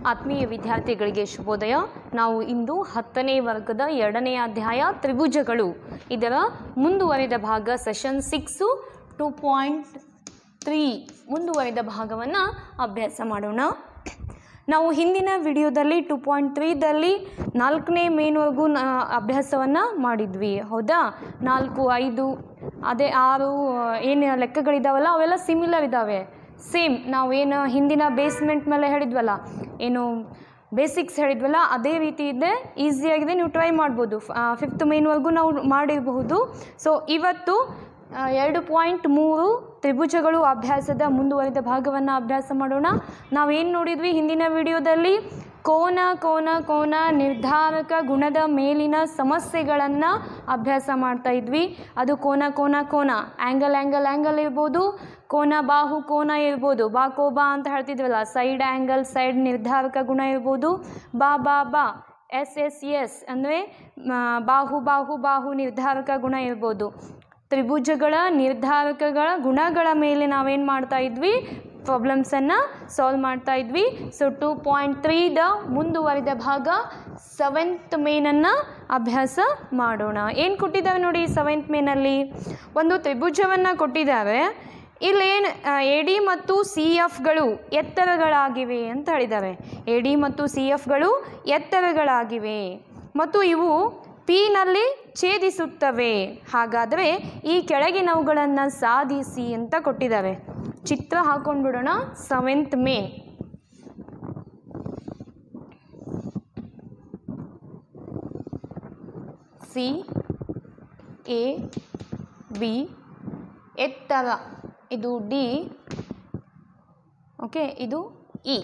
ಆತ್ಮೀಯ ವಿದ್ಯಾರ್ಥಿಗಳಿಗೆ ಶುಭೋದಯ ನಾವು ಇಂದು ಹತ್ತನೇ ವರ್ಗದ ಎರಡನೇ ಅಧ್ಯಾಯ ತ್ರಿಭುಜಗಳು ಇದರ ಮುಂದುವರಿದ ಭಾಗ session six two point three ಮುಂದುವರಿದ ಭಾಗವನ್ನು ಅಭ್ಯಾಸ ಮಾಡೋಣ ನಾವು ಹಿಂದಿನ ವಿಡಿಯೋದಲ್ಲಿ ಟು ಪಾಯಿಂಟ್ ತ್ರೀದಲ್ಲಿ ನಾಲ್ಕನೇ ಮೇನ್ವರೆಗೂ ನ ಅಭ್ಯಾಸವನ್ನು ಮಾಡಿದ್ವಿ ಹೌದಾ ನಾಲ್ಕು ಐದು ಅದೇ ಆರು ಏನು ಲೆಕ್ಕಗಳಿದಾವಲ್ಲ ಅವೆಲ್ಲ ಸಿಮಿಲರ್ ಇದ್ದಾವೆ ಸೇಮ್ ನಾವೇನು ಹಿಂದಿನ ಬೇಸ್ಮೆಂಟ್ ಮೇಲೆ ಹೇಳಿದ್ವಲ್ಲ ಏನು ಬೇಸಿಕ್ಸ್ ಹೇಳಿದ್ವಲ್ಲ ಅದೇ ರೀತಿ ಇದೆ ಈಸಿಯಾಗಿದೆ ನೀವು ಟ್ರೈ ಮಾಡ್ಬೋದು ಫಿಫ್ತ್ ಮೇನ್ವರೆಗೂ ನಾವು ಮಾಡಿರಬಹುದು ಸೊ ಇವತ್ತು ಆ, ಎರಡು ಪಾಯಿಂಟ್ ಮೂರು ತ್ರಿಭುಜಗಳು ಅಭ್ಯಾಸದ ಮುಂದುವರಿದ ಭಾಗವನ್ನು ಅಭ್ಯಾಸ ಮಾಡೋಣ ನಾವೇನು ನೋಡಿದ್ವಿ ಹಿಂದಿನ ವಿಡಿಯೋದಲ್ಲಿ ಕೋನ ಕೋನ ಕೋನ ನಿರ್ಧಾರಕ ಗುಣದ ಮೇಲಿನ ಸಮಸ್ಯೆಗಳನ್ನು ಅಭ್ಯಾಸ ಮಾಡ್ತಾ ಇದ್ವಿ ಅದು ಕೋನ ಕೋನ ಕೋನ ಆ್ಯಂಗಲ್ ಆ್ಯಂಗಲ್ ಆ್ಯಂಗಲ್ ಇರ್ಬೋದು ಕೋನ ಬಾಹು ಕೋನ ಇರ್ಬೋದು ಬಾ ಕೋ ಬಾ ಅಂತ ಹೇಳ್ತಿದ್ವಲ್ಲ ಸೈಡ್ ಆ್ಯಂಗಲ್ ಸೈಡ್ ನಿರ್ಧಾರಕ ಗುಣ ಇರ್ಬೋದು ಬಾ ಬಾ ಬಾ ಎಸ್ ಎಸ್ ಎಸ್ ಅಂದರೆ ಬಾಹು ಬಾಹು ಬಾಹು ನಿರ್ಧಾರಕ ಗುಣ ಇರ್ಬೋದು ತ್ರಿಭುಜಗಳ ನಿರ್ಧಾರಕಗಳ ಗುಣಗಳ ಮೇಲೆ ನಾವೇನು ಮಾಡ್ತಾ ಇದ್ವಿ ಪ್ರಾಬ್ಲಮ್ಸನ್ನು ಸಾಲ್ವ್ ಮಾಡ್ತಾ ಇದ್ವಿ ಸೊ ಟು ಪಾಯಿಂಟ್ ತ್ರೀದ ಮುಂದುವರಿದ ಭಾಗ ಸೆವೆಂತ್ ಮೇನನ್ನು ಅಭ್ಯಾಸ ಮಾಡೋಣ ಏನು ಕೊಟ್ಟಿದ್ದಾರೆ ನೋಡಿ ಸೆವೆಂತ್ ಮೇನಲ್ಲಿ ಒಂದು ತ್ರಿಭುಜವನ್ನು ಕೊಟ್ಟಿದ್ದಾರೆ ಇಲ್ಲೇನು ಎ ಡಿ ಮತ್ತು ಸಿ ಎಫ್ಗಳು ಎತ್ತರಗಳಾಗಿವೆ ಅಂತ ಹೇಳಿದ್ದಾರೆ ಎ ಡಿ ಮತ್ತು ಸಿ ಎಫ್ಗಳು ಎತ್ತರಗಳಾಗಿವೆ ಮತ್ತು ಇವು ಪಿನಲ್ಲಿ ಛೇದಿಸುತ್ತವೆ ಹಾಗಾದರೆ ಈ ಕೆಳಗಿನವುಗಳನ್ನು ಸಾಧಿಸಿ ಅಂತ ಕೊಟ್ಟಿದ್ದಾರೆ ಚಿತ್ರ ಹಾಕೊಂಡು ಬಿಡೋಣ seventh main C A B ಎತ್ತರ ಇದು ಡಿ ಓಕೆ ಇದು ಇ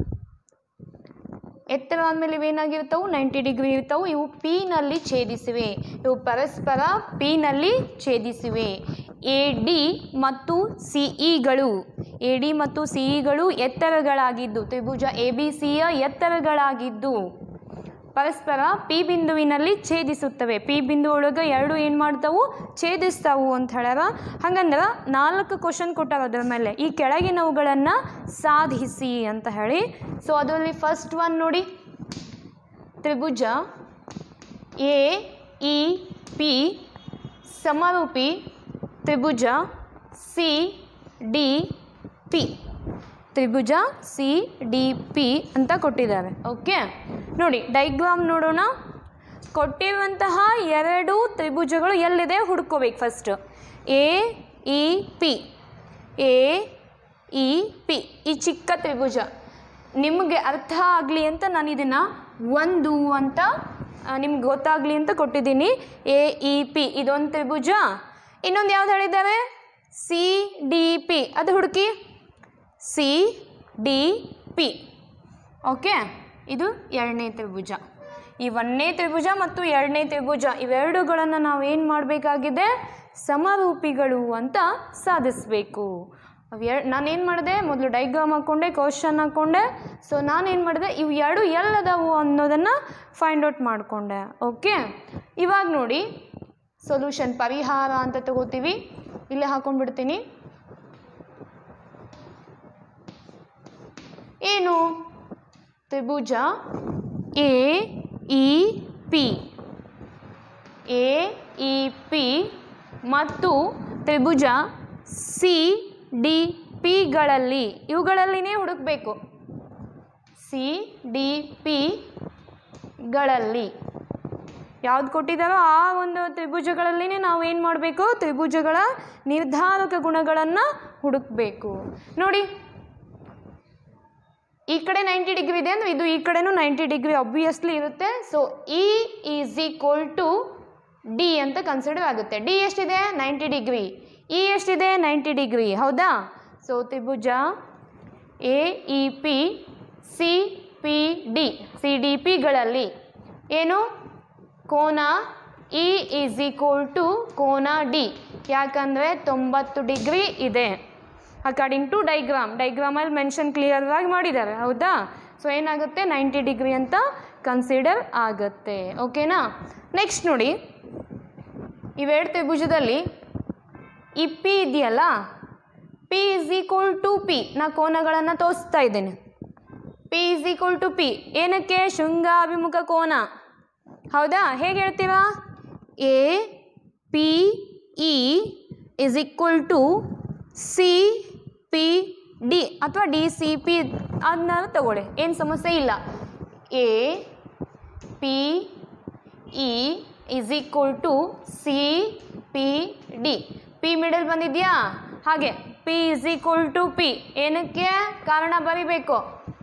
ಎತ್ತರ ಆದಮೇಲೆ ಇವೇನಾಗಿರ್ತಾವೆ ನೈಂಟಿ ಡಿಗ್ರಿ ಇರ್ತಾವೆ ಇವು ಪಿನಲ್ಲಿ ಛೇದಿಸಿವೆ ಇವು ಪರಸ್ಪರ ಪಿನಲ್ಲಿ ಛೇದಿಸಿವೆ ಎ ಡಿ ಮತ್ತು ಸಿ ಇಗಳು ಎ ಡಿ ಮತ್ತು ಸಿ ಇಗಳು ಎತ್ತರಗಳಾಗಿದ್ದು ತ್ರಿಭುಜ ಎ ಬಿ ಸಿಯ ಎತ್ತರಗಳಾಗಿದ್ದು ಪರಸ್ಪರ ಪಿ ಬಿಂದುವಿನಲ್ಲಿ ಛೇದಿಸುತ್ತವೆ ಪಿ ಬಿಂದು ಒಳಗೆ ಎರಡು ಏನು ಮಾಡ್ತಾವು ಛೇದಿಸ್ತಾವು ಅಂತ ಹೇಳ್ಯಾರ ಹಂಗಂದ್ರೆ ನಾಲ್ಕು ಕ್ವಶನ್ ಕೊಟ್ಟಾರ ಅದ್ರ ಮೇಲೆ ಈ ಕೆಳಗಿನವುಗಳನ್ನು ಸಾಧಿಸಿ ಅಂತ ಹೇಳಿ ಸೊ ಅದರಲ್ಲಿ ಫಸ್ಟ್ ಒನ್ ನೋಡಿ ತ್ರಿಭುಜ ಎ ಇ ಪಿ ಸಮರೂಪಿ ತ್ರಿಭುಜ ಸಿ ಡಿ ಪಿ ತ್ರಿಭುಜ ಸಿ ಡಿ ಪಿ ಅಂತ ಕೊಟ್ಟಿದ್ದಾರೆ ಓಕೆ ನೋಡಿ ಡೈಗ್ರಾಮ್ ನೋಡೋಣ ಕೊಟ್ಟಿರುವಂತಹ ಎರಡು ತ್ರಿಭುಜಗಳು ಎಲ್ಲಿದೆ ಹುಡ್ಕೋಬೇಕು first A E P A E P ಈ ಚಿಕ್ಕ ತ್ರಿಭುಜ ನಿಮಗೆ ಅರ್ಥ ಆಗಲಿ ಅಂತ ನಾನು ಇದನ್ನು ಒಂದು ಅಂತ ನಿಮ್ಗೆ ಗೊತ್ತಾಗಲಿ ಅಂತ ಕೊಟ್ಟಿದ್ದೀನಿ ಎ ಇ ಪಿ ಇದೊಂದು ತ್ರಿಭುಜ ಇನ್ನೊಂದು ಯಾವ್ದು ಹೇಳಿದ್ದಾರೆ ಸಿ ಡಿ ಪಿ ಅದು ಹುಡುಕಿ ಸಿ ಡಿ ಪಿ ಓಕೆ ಇದು ಎರಡನೇ ತ್ರಿಭುಜ ಈ ಒಂದನೇ ತ್ರಿಭುಜ ಮತ್ತು ಎರಡನೇ ತ್ರಿಭುಜ ಇವೆರಡುಗಳನ್ನು ನಾವು ಏನು ಮಾಡಬೇಕಾಗಿದೆ ಸಮರೂಪಿಗಳು ಅಂತ ಸಾಧಿಸಬೇಕು ಅವು ನಾನೇನು ಮಾಡಿದೆ ಮೊದಲು ಡೈಗ್ರಾಮ್ ಹಾಕ್ಕೊಂಡೆ ಕ್ವಶನ್ ಹಾಕ್ಕೊಂಡೆ ಸೊ ನಾನೇನು ಮಾಡಿದೆ ಇವು ಎರಡು ಎಲ್ಲದಾವು ಅನ್ನೋದನ್ನು ಫೈಂಡ್ ಔಟ್ ಮಾಡಿಕೊಂಡೆ ಓಕೆ ಇವಾಗ ನೋಡಿ ಸೊಲ್ಯೂಷನ್ ಪರಿಹಾರ ಅಂತ ತಗೋತೀವಿ ಇಲ್ಲೇ ಹಾಕೊಂಡ್ಬಿಡ್ತೀನಿ ಏನು ತ್ರಿಭುಜ A E P A E P ಮತ್ತು ತ್ರಿಭುಜ ಸಿ ಡಿ ಪಿಗಳಲ್ಲಿ ಇವುಗಳಲ್ಲಿನೇ ಹುಡುಕಬೇಕು ಸಿ ಡಿ ಪಿಗಳಲ್ಲಿ ಯಾವ್ದು ಕೊಟ್ಟಿದ್ದಾರೋ ಆ ಒಂದು ತ್ರಿಭುಜಗಳಲ್ಲಿನೇ ನಾವು ಏನು ಮಾಡಬೇಕು ತ್ರಿಭುಜಗಳ ನಿರ್ಧಾರಕ ಗುಣಗಳನ್ನು ಹುಡುಕಬೇಕು ನೋಡಿ ಈ ಕಡೆ ನೈಂಟಿ ಡಿಗ್ರಿ ಇದೆ ಅಂದರೆ ಇದು ಈ ಕಡೆನೂ ನೈಂಟಿ ಡಿಗ್ರಿ ಆಬ್ವಿಯಸ್ಲಿ ಇರುತ್ತೆ so E is equal to D ಅಂತ ಕನ್ಸಿಡರ್ ಆಗುತ್ತೆ ಡಿ ಎಷ್ಟಿದೆ ನೈಂಟಿ ಡಿಗ್ರಿ ಇ ಎಷ್ಟಿದೆ ನೈಂಟಿ ಡಿಗ್ರಿ ಹೌದಾ ಸೊ ತ್ರಿಭುಜ A E P C P D C D ಪಿಗಳಲ್ಲಿ ಏನು ಕೋನ ಇ ಈಸ್ ಈಕ್ವಲ್ ಟು ಕೋನ ಡಿ ಯಾಕಂದರೆ ತೊಂಬತ್ತು ಡಿಗ್ರಿ ಇದೆ ಅಕಾರ್ಡಿಂಗ್ ಟು ಡೈಗ್ರಾಮ್ ಡೈಗ್ರಾಮಲ್ಲಿ ಮೆನ್ಷನ್ ಕ್ಲಿಯರಾಗಿ ಮಾಡಿದ್ದಾರೆ ಹೌದಾ ಸೊ ಏನಾಗುತ್ತೆ ನೈಂಟಿ ಡಿಗ್ರಿ ಅಂತ ಕನ್ಸಿಡರ್ ಆಗುತ್ತೆ ಓಕೆನಾ ನೆಕ್ಸ್ಟ್ ನೋಡಿ ಇವೆರಡು ತ್ರಿಭುಜದಲ್ಲಿ ಈ ಪಿ ಇದೆಯಲ್ಲ P is equal to P ನಾ ಕೋನಗಳನ್ನು ತೋರಿಸ್ತಾ ಇದ್ದೇನೆ P is is equal to P ಏನಕ್ಕೆ ಶೃಂಗಾಭಿಮುಖ ಕೋನ ಹೌದಾ ಹೇಗೆ ಹೇಳ್ತೀವಾ A P E is equal to C P D ಅಥವಾ ಡಿ ಸಿ ಪಿ ಅದನ್ನ ತಗೊಳ್ಳಿ ಏನು ಸಮಸ್ಯೆ ಇಲ್ಲ A P E is equal to C P D P middle ಬಂದಿದೆಯಾ ಹಾಗೆ P is equal to P ಏನಕ್ಕೆ ಕಾರಣ ಬರಿಬೇಕು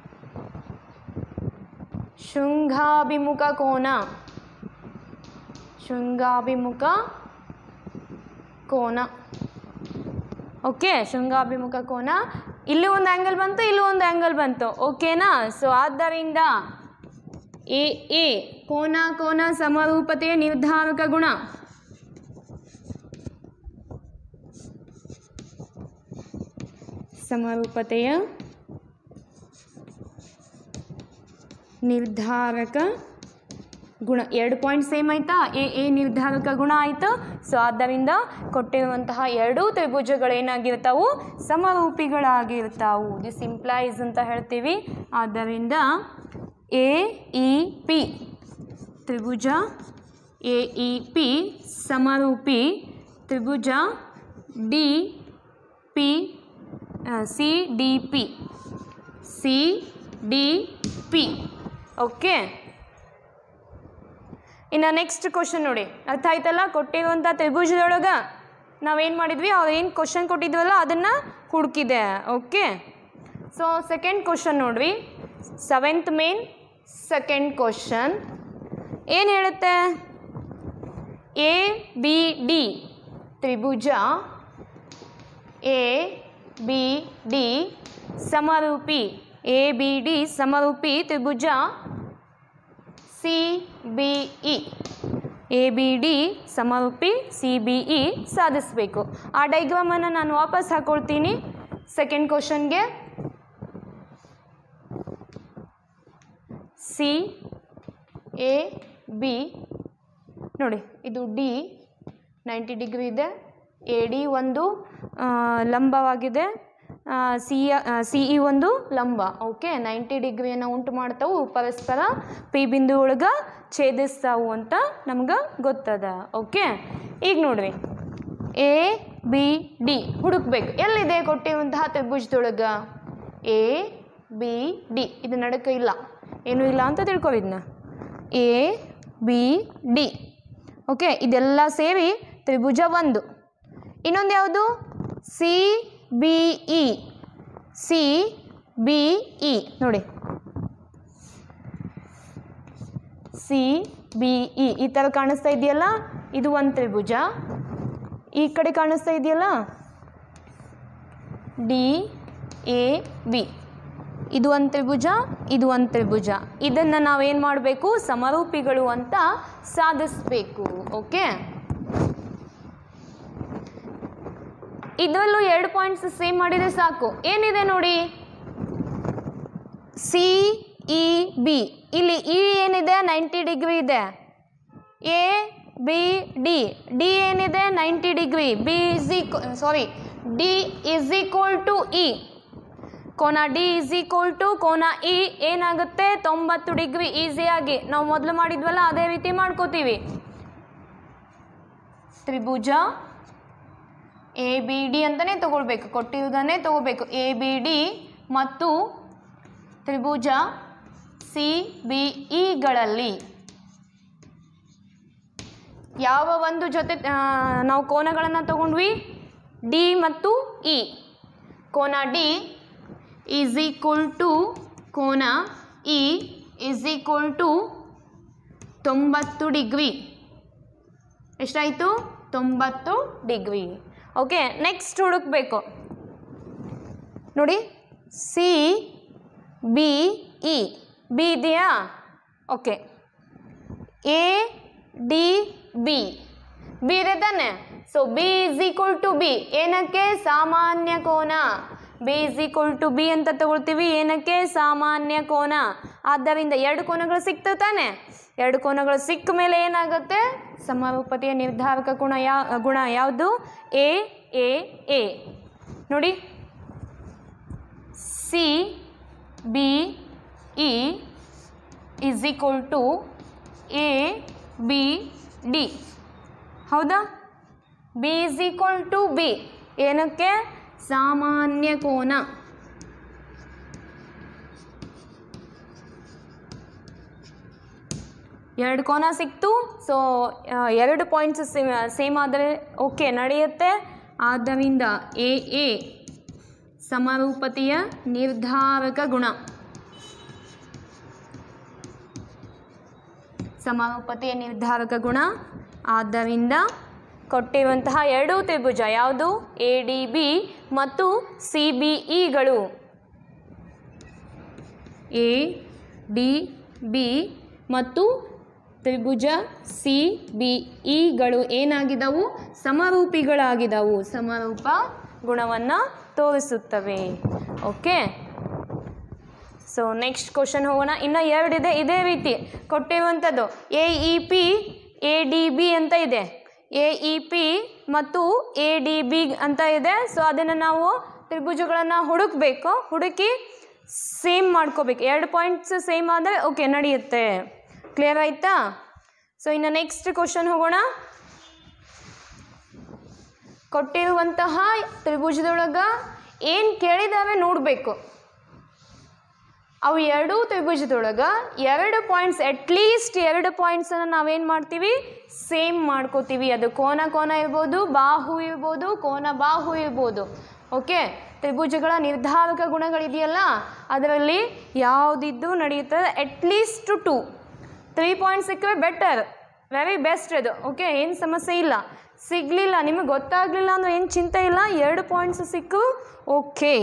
ಶೃಂಗಾಭಿಮುಖ ಕೋನ ಶೃಂಗಾಭಿಮುಖ ಕೋನ ಓಕೆ ಶೃಂಗಾಭಿಮುಖ ಕೋನ ಇಲ್ಲಿ ಒಂದು ಆ್ಯಂಗಲ್ ಬಂತು ಇಲ್ಲಿ ಒಂದು ಆ್ಯಂಗಲ್ ಬಂತು ಓಕೆನಾ ಸೊ ಆದ್ದರಿಂದ ಎ ಎ ಕೋನ ಕೋನ ಸಮರೂಪತೆಯ ನಿರ್ಧಾರಕ ಗುಣ ಸಮರೂಪತೆಯ ನಿರ್ಧಾರಕ ಗುಣ ಎರಡು ಪಾಯಿಂಟ್ ಸೇಮ್ ಆಯ್ತಾ ಎ ಎ ನಿರ್ಧಾರಕ ಗುಣ ಆಯಿತು ಸೊ ಆದ್ದರಿಂದ ಕೊಟ್ಟಿರುವಂತಹ ಎರಡೂ ತ್ರಿಭುಜಗಳು ಏನಾಗಿರ್ತಾವು ಸಮರೂಪಿಗಳಾಗಿರ್ತಾವು ದಿಸ್ ಇಂಪ್ಲೈಸ್ ಅಂತ ಹೇಳ್ತೀವಿ ಆದ್ದರಿಂದ ಎ ಇ ಪಿ ತ್ರಿಭುಜ ಎ ಇ ಪಿ ಸಮರೂಪಿ ತ್ರಿಭುಜ D P C D P C D P okay ಇನ್ನು ನೆಕ್ಸ್ಟ್ ಕ್ವಶನ್ ನೋಡಿ ಅರ್ಥ ಆಯ್ತಲ್ಲ ಕೊಟ್ಟಿರುವಂಥ ತ್ರಿಭುಜದೊಳಗೆ ನಾವೇನು ಮಾಡಿದ್ವಿ ಅವ್ರು ಏನು ಕ್ವಶನ್ ಕೊಟ್ಟಿದ್ವಲ್ಲ ಅದನ್ನು ಹುಡುಕಿದೆ ಓಕೆ ಸೊ ಸೆಕೆಂಡ್ ಕ್ವಶನ್ ನೋಡ್ರಿ ಸೆವೆಂತ್ ಮೇನ್ ಸೆಕೆಂಡ್ ಕ್ವಶನ್ ಏನು ಹೇಳುತ್ತೆ ಎ ಬಿ ಡಿ ತ್ರಿಭುಜ ಎ ಬಿ ಡಿ ಸಮರೂಪಿ ಎ ಬಿ ಡಿ ಸಮರೂಪಿ ತ್ರಿಭುಜ C B E A B D ಸಮರೂಪಿ ಸಿ ಬಿ ಇ ಸಾಧಿಸಬೇಕು ಆ ಡೈಗ್ರಾಮನ್ನು ನಾನು ವಾಪಸ್ ಹಾಕೊಳ್ತೀನಿ ಸೆಕೆಂಡ್ ಕ್ವಶನ್ಗೆ ಸಿ ಎ ಬಿ ನೋಡಿ ಇದು ಡಿ ನೈಂಟಿ ಡಿಗ್ರಿ ಇದೆ ಎ ಡಿ ಒಂದು ಆ, ಲಂಬವಾಗಿದೆ ಸಿ ಸಿ ಇ ಒಂದು ಲಂಬ ಓಕೆ ನೈಂಟಿ ಡಿಗ್ರಿಯನ್ನು ಉಂಟು ಮಾಡ್ತಾವು ಪರಸ್ಪರ ಪಿ ಬಿಂದು ಒಳಗೆ ಛೇದಿಸ್ತಾವು ಅಂತ ನಮ್ಗೆ ಗೊತ್ತದ ಓಕೆ ಈಗ ನೋಡ್ರಿ ಎ ಬಿ ಡಿ ಹುಡುಕ್ಬೇಕು ಎಲ್ಲಿದೆ ಕೊಟ್ಟಿರುವಂತಹ ತ್ರಿಭುಜದೊಳಗೆ ಎ ಬಿ ಡಿ ಇದು ನಡಕ ಇಲ್ಲ ಏನೂ ಇಲ್ಲ ಅಂತ ತಿಳ್ಕೊ ಇದನ್ನ ಎ ಬಿ ಡಿ ಓಕೆ ಇದೆಲ್ಲ ಸೇರಿ ತ್ರಿಭುಜ ಒಂದು ಇನ್ನೊಂದು ಯಾವುದು C B E C B E ನೋಡಿ ಸಿ ಬಿ ಇ ಈ ಥರ ಕಾಣಿಸ್ತಾ ಇದೆಯಲ್ಲ ಇದು ಒಂದು ತ್ರಿಭುಜ ಈ ಕಡೆ ಕಾಣಿಸ್ತಾ ಇದೆಯಲ್ಲ ಡಿ ಎ ಬಿ ಇದು ಒಂದು ತ್ರಿಭುಜ ಇದು ಒಂದು ತ್ರಿಭುಜ ಇದನ್ನು ನಾವೇನು ಮಾಡಬೇಕು ಸಮರೂಪಿಗಳು ಅಂತ ಸಾಧಿಸಬೇಕು ಓಕೆ ಇದರಲ್ಲೂ ಎರಡು ಪಾಯಿಂಟ್ಸ್ ಸೇಮ್ ಮಾಡಿದರೆ ಸಾಕು ಏನಿದೆ ನೋಡಿ ಸಿ ಇ ಬಿ ಇಲ್ಲಿ ಇ ಏನಿದೆ ನೈಂಟಿ ಡಿಗ್ರಿ ಇದೆ ಎ ಬಿ ಡಿ ಡಿ ಏನಿದೆ ninety degree B is equal sorry D is equal to E ಕೋನ ಡಿ ಇಸ್ ಈಕ್ವಲ್ ಟು ಕೋನ ಇ ಏನಾಗುತ್ತೆ ತೊಂಬತ್ತು ಡಿಗ್ರಿ ಈಸಿಯಾಗಿ ನಾವು ಮೊದಲು ಮಾಡಿದ್ವಲ್ಲ ಅದೇ ರೀತಿ ಮಾಡ್ಕೋತೀವಿ ತ್ರಿಭುಜ ಎ ಬಿ ಡಿ ಅಂತಲೇ ತಗೊಳ್ಬೇಕು ಕೊಟ್ಟಿರುವುದನ್ನೇ ತಗೋಬೇಕು ಎ ಬಿ ಡಿ ಮತ್ತು ತ್ರಿಭುಜ ಸಿ ಬಿ ಇಗಳಲ್ಲಿ ಯಾವ ಒಂದು ಜೊತೆ ಆ, ನಾವು ಕೋನಗಳನ್ನು ತಗೊಂಡ್ವಿ ಡಿ ಮತ್ತು ಇ ಕೋನ ಡಿ ಈಸ್ ಈಕ್ವಲ್ ಟು ಕೋನ ಇ ಈಸ್ ಈಕ್ವಲ್ ಟು ತೊಂಬತ್ತು ಡಿಗ್ರಿ ಎಷ್ಟಾಯಿತು ತೊಂಬತ್ತು ಡಿಗ್ರಿ ಓಕೆ ನೆಕ್ಸ್ಟ್ ಹುಡುಕ್ಬೇಕು ನೋಡಿ ಸಿ ಬಿ ಇ ಬಿ ಇದೆಯಾ okay A D B B ಇದೆ ತಾನೆ so B is equal to B ಏನಕ್ಕೆ ಸಾಮಾನ್ಯ ಕೋನ B is equal to B ಅಂತ ತಗೊಳ್ತೀವಿ ಏನಕ್ಕೆ ಸಾಮಾನ್ಯ ಕೋನ ಆದ್ದರಿಂದ ಎರಡು ಕೋನಗಳು ಸಿಕ್ತವೆ ತಾನೆ ಎರಡು ಕೋನಗಳು ಸಿಕ್ಕ ಮೇಲೆ ಏನಾಗುತ್ತೆ ಸಮರೂಪತೆಯ ನಿರ್ಧಾರಕ ಗುಣ ಯಾ ಗುಣ ಯಾವುದು ಎ ಎ ಎ ನೋಡಿ C B E is equal to A B D ಹೌದಾ B is equal to B ಏನಕ್ಕೆ ಸಾಮಾನ್ಯ ಕೋನ ಎರಡು ಕೋನ ಸಿಕ್ತು ಸೊ ಎರಡು ಪಾಯಿಂಟ್ಸ್ ಸೇಮ್ ಆದರೆ ಓಕೆ ನಡೆಯುತ್ತೆ ಆದ್ದರಿಂದ ಎ ಎ ಸಮರೂಪತೆಯ ನಿರ್ಧಾರಕ ಗುಣ ಸಮರೂಪತೆಯ ನಿರ್ಧಾರಕ ಗುಣ ಆದ್ದರಿಂದ ಕೊಟ್ಟಿರುವಂತಹ ಎರಡೂ ತ್ರಿಭುಜ ಯಾವುದು ಎ ಡಿ ಬಿ ಮತ್ತು ಸಿ ಬಿ ಇಗಳು ಎ ಡಿ ಬಿ ಮತ್ತು ತ್ರಿಭುಜ ಸಿ ಬಿ ಇಗಳು ಏನಾಗಿದವು ಸಮರೂಪಿಗಳಾಗಿದವು ಸಮರೂಪ ಗುಣವನ್ನು ತೋರಿಸುತ್ತವೆ ಓಕೆ ಸೊ ನೆಕ್ಸ್ಟ್ ಕ್ವಶನ್ ಹೋಗೋಣ ಇನ್ನು ಎರಡಿದೆ ಇದೇ ರೀತಿ ಕೊಟ್ಟಿರುವಂಥದ್ದು A E P A D B ಅಂತ ಇದೆ ಎ ಇ ಪಿ ಮತ್ತು ಎ ಡಿ ಬಿ ಅಂತ ಇದೆ ಸೊ ಅದನ್ನು ನಾವು ತ್ರಿಭುಜಗಳನ್ನು ಹುಡುಕಬೇಕು ಹುಡುಕಿ ಸೇಮ್ ಮಾಡ್ಕೋಬೇಕು ಎರಡು ಪಾಯಿಂಟ್ಸ್ ಸೇಮ್ ಆದರೆ ಓಕೆ ನಡೆಯುತ್ತೆ ಕ್ಲಿಯರ್ ಆಯ್ತಾ ಸೊ ಇನ್ನು ನೆಕ್ಸ್ಟ್ ಕ್ವಶನ್ ಹೋಗೋಣ ಕೊಟ್ಟಿರುವಂತಹ ತ್ರಿಭುಜದೊಳಗೆ ಏನು ಕೇಳಿದಾವೆ ನೋಡಬೇಕು ಅವು ಎರಡೂ ತ್ರಿಭುಜದೊಳಗೆ ಎರಡು ಪಾಯಿಂಟ್ಸ್ ಅಟ್ಲೀಸ್ಟ್ ಎರಡು ಪಾಯಿಂಟ್ಸನ್ನು ನಾವೇನು ಮಾಡ್ತೀವಿ ಸೇಮ್ ಮಾಡ್ಕೋತೀವಿ ಅದು ಕೋನ ಕೋನ ಇರ್ಬೋದು ಬಾಹು ಇರ್ಬೋದು ಕೋನ ಬಾಹು ಇರ್ಬೋದು ಓಕೆ ತ್ರಿಭುಜಗಳ ನಿರ್ಧಾರಕ ಗುಣಗಳಿದೆಯಲ್ಲ ಅದರಲ್ಲಿ ಯಾವುದಿದ್ದು ನಡೆಯುತ್ತದೆ ಅಟ್ಲೀಸ್ಟ್ ಟು ತ್ರೀ ಪಾಯಿಂಟ್ ಸಿಕ್ಕರೆ ಬೆಟರ್ ವೆರಿ ಬೆಸ್ಟ್ ಅದು ಓಕೆ ಏನು ಸಮಸ್ಯೆ ಇಲ್ಲ ಸಿಗಲಿಲ್ಲ ನಿಮಗೆ ಗೊತ್ತಾಗಲಿಲ್ಲ ಅಂದ್ರೆ ಏನು ಚಿಂತೆ ಇಲ್ಲ ಎರಡು ಪಾಯಿಂಟ್ಸ್ ಸಿಕ್ಕು ಓಕೆ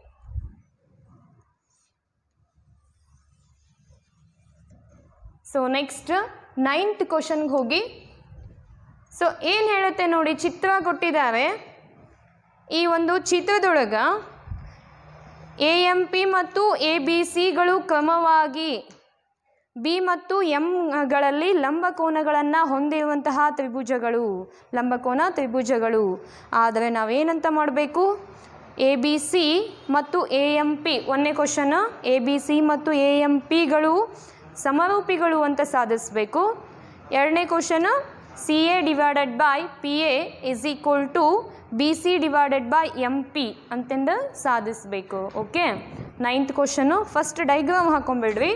ಸೊ ನೆಕ್ಸ್ಟ್ ನೈನ್ತ್ ಕ್ವಶನ್ಗೆ ಹೋಗಿ ಸೊ ಏನು ಹೇಳುತ್ತೆ ನೋಡಿ ಚಿತ್ರ ಕೊಟ್ಟಿದ್ದಾರೆ ಈ ಒಂದು ಚಿತ್ರದೊಳಗೆ ಎ ಎಮ್ ಪಿ ಮತ್ತು ಎ ಬಿ ಸಿಗಳು ಕ್ರಮವಾಗಿ ಬಿ ಮತ್ತು ಎಂಗಳಲ್ಲಿ ಲಂಬಕೋನಗಳನ್ನು ಹೊಂದಿರುವಂತಹ ತ್ರಿಭುಜಗಳು ಲಂಬಕೋನ ತ್ರಿಭುಜಗಳು ಆದರೆ ನಾವೇನಂತ ಮಾಡಬೇಕು ಎ ಬಿ ಸಿ ಮತ್ತು ಎ ಎಮ್ ಪಿ ಒಂದನೇ ಕ್ವಶನ್ ಎ ಬಿ ಸಿ ಮತ್ತು ಎ ಎಮ್ ಪಿಗಳು ಸಮರೂಪಿಗಳು ಅಂತ ಸಾಧಿಸಬೇಕು ಎರಡನೇ question C A divided by P A is equal to B C divided by M P ಅಂತಂದು ಸಾಧಿಸಬೇಕು okay ninth question first diagram ಹಾಕೊಂಬಿಡ್ರಿ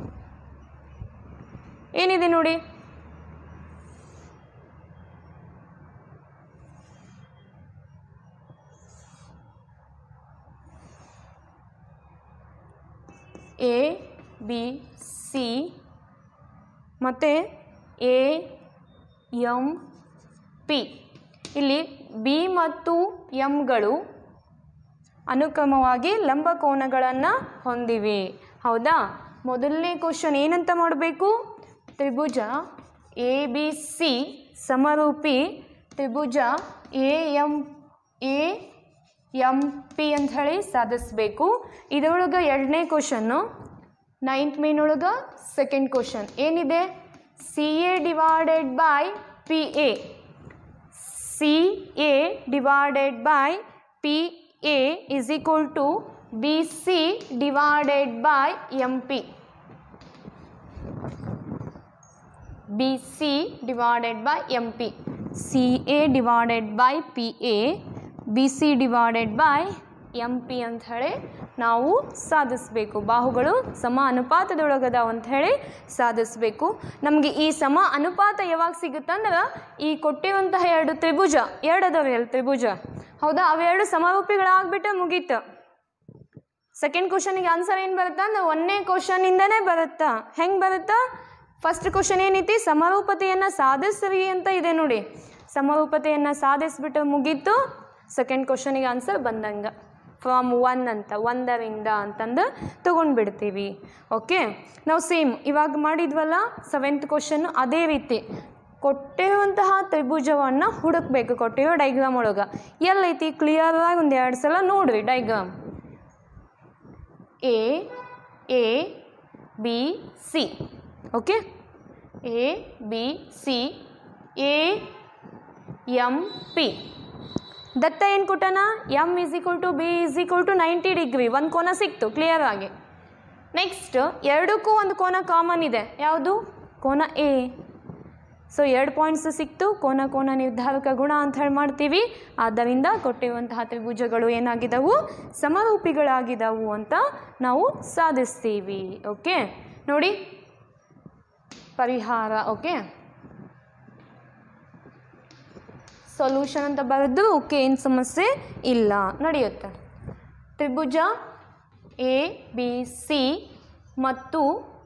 ಏನಿದೆ ನೋಡಿ ಎ ಬಿ ಸಿ ಮತ್ತು ಎ ಎಮ್ ಪಿ ಇಲ್ಲಿ ಬಿ ಮತ್ತು ಎಮ್ಗಳು ಅನುಕ್ರಮವಾಗಿ ಲಂಬಕೋನಗಳನ್ನು ಹೊಂದಿವೆ ಹೌದಾ ಮೊದಲನೇ ಕ್ವಶನ್ ಏನಂತ ಮಾಡಬೇಕು ತ್ರಿಭುಜ ಎ ಬಿ ಸಿ ಸಮರೂಪಿ ತ್ರಿಭುಜ A M A M P ಅಂತ ಹೇಳಿ ಸಾಧಿಸಬೇಕು ಇದರೊಳಗೆ ಎರಡನೇ ಕ್ವಶನ್ನು ನೈನ್ತ್ ಮೇನೊಳಗೆ ಸೆಕೆಂಡ್ ಕ್ವಶನ್ ಏನಿದೆ C A divided by P A C A divided by P A is equal to B C divided by M P B C divided by M P C A divided by P A B C divided by M P ಅಂತ ಹೇಳಿ ನಾವು ಸಾಧಿಸಬೇಕು ಬಾಹುಗಳು ಸಮ ಅನುಪಾತದೊಳಗದಾವ ಅಂತ ಹೇಳಿ ಸಾಧಿಸಬೇಕು ನಮಗೆ ಈ ಸಮ ಅನುಪಾತ ಯಾವಾಗ ಸಿಗುತ್ತಂದ್ರೆ ಈ ಕೊಟ್ಟಿರುವಂತಹ ಎರಡು ತ್ರಿಭುಜ ಎರಡು ಅದಾವೆ ಅಲ್ಲಿ ತ್ರಿಭುಜ ಹೌದಾ ಅವೆರಡು ಸಮರೂಪಿಗಳಾಗ್ಬಿಟ್ಟು ಮುಗೀತು ಸೆಕೆಂಡ್ ಕ್ವಶನಿಗೆ ಆನ್ಸರ್ ಏನು ಬರುತ್ತಾ ಅಂದ್ರೆ ಒಂದನೇ ಕ್ವಶನಿಂದನೇ ಬರುತ್ತಾ ಹೆಂಗೆ ಬರುತ್ತಾ ಫಸ್ಟ್ ಕ್ವಶನ್ ಏನೈತಿ ಸಮರೂಪತೆಯನ್ನು ಸಾಧಿಸ್ರಿ ಅಂತ ಇದೆ ನೋಡಿ ಸಮರೂಪತೆಯನ್ನು ಸಾಧಿಸ್ಬಿಟ್ಟು ಮುಗೀತು ಸೆಕೆಂಡ್ ಕ್ವಶನಿಗೆ ಆನ್ಸರ್ ಬಂದಂಗೆ ಫ್ರಮ್ ಒನ್ ಅಂತ ಒಂದರಿಂದ ಅಂತಂದು ತೊಗೊಂಡ್ಬಿಡ್ತೀವಿ ಓಕೆ ನಾವು ಸೇಮ್ ಇವಾಗ ಮಾಡಿದ್ವಲ್ಲ ಸೆವೆಂತ್ ಕ್ವಶನ್ ಅದೇ ರೀತಿ ಕೊಟ್ಟಿರುವಂತಹ ತ್ರಿಭುಜವನ್ನು ಹುಡುಕ್ಬೇಕು ಕೊಟ್ಟಿರೋ ಡೈಗ್ರಾಮ್ ಒಳಗೆ ಎಲ್ಲೈತಿ ಕ್ಲಿಯರಾಗಿ ಒಂದು ಎರಡು ಸಲ ನೋಡ್ರಿ diagram A A B C okay A B C A M P ದತ್ತ ಏನು ಕೊಟ್ಟನ M is equal to B is equal to ninety degree ಒಂದು ಕೋನ ಸಿಕ್ತು ಕ್ಲಿಯರ್ ಆಗಿ ನೆಕ್ಸ್ಟ್ ಎರಡಕ್ಕೂ ಒಂದು ಕೋನ ಕಾಮನ್ ಇದೆ ಯಾವುದು ಕೋನ ಎ ಸೊ ಎರಡು ಪಾಯಿಂಟ್ಸ್ ಸಿಕ್ತು ಕೋನ ಕೋನ ನಿರ್ಧಾರಕ ಗುಣ ಅಂತ ಹೇಳಿ ಮಾಡ್ತೀವಿ ಆದ್ದರಿಂದ ಕೊಟ್ಟಿರುವಂತಹ ತ್ರಿಭುಜಗಳು ಏನಾಗಿದ್ದವು ಸಮರೂಪಿಗಳಾಗಿದ್ದವು ಅಂತ ನಾವು ಸಾಧಿಸ್ತೀವಿ ಓಕೆ ನೋಡಿ ಪರಿಹಾರ ಓಕೆ ಸೊಲ್ಯೂಷನ್ ಅಂತ ಬರೆದ್ರು ಓಕೆ ಏನು ಸಮಸ್ಯೆ ಇಲ್ಲ ನಡೆಯುತ್ತೆ ತ್ರಿಭುಜ ಎ ಬಿ ಸಿ ಮತ್ತು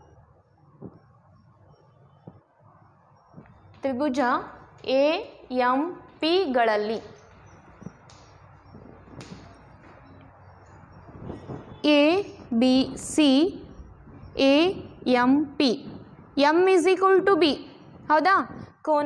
ತ್ರಿಭುಜ ಎ ಎಂ ಪಿಗಳಲ್ಲಿ A B C A M P M is equal to B ಹೌದಾ ಕೋನ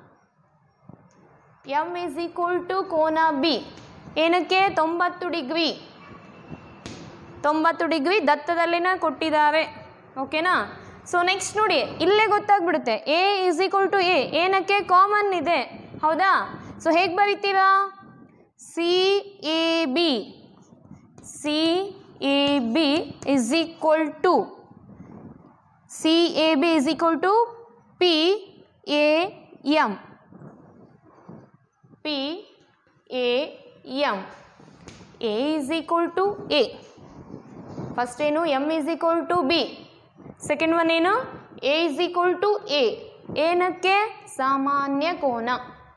ಎಮ್ ಇಸ್ ಈಕ್ವಲ್ ಟು ಕೋನ ಬಿ ಏನಕ್ಕೆ ತೊಂಬತ್ತು ಡಿಗ್ರಿ ತೊಂಬತ್ತು ಡಿಗ್ರಿ ದತ್ತದಲ್ಲಿನ ಕೊಟ್ಟಿದ್ದಾರೆ ಓಕೆನಾ ಸೊ ನೆಕ್ಸ್ಟ್ ನೋಡಿ ಇಲ್ಲೇ ಗೊತ್ತಾಗ್ಬಿಡುತ್ತೆ A is equal to A ಏನಕ್ಕೆ ಕಾಮನ್ ಇದೆ ಹೌದಾ ಸೊ ಹೇಗೆ ಬರೀತೀರಾ C A B C A B is equal to C A B is equal to P A M P A M A is equal to A first ಏನು M is equal to B second one ಏನು A is equal to A ಏನಕ್ಕೆ ಸಾಮಾನ್ಯ ಕೋನ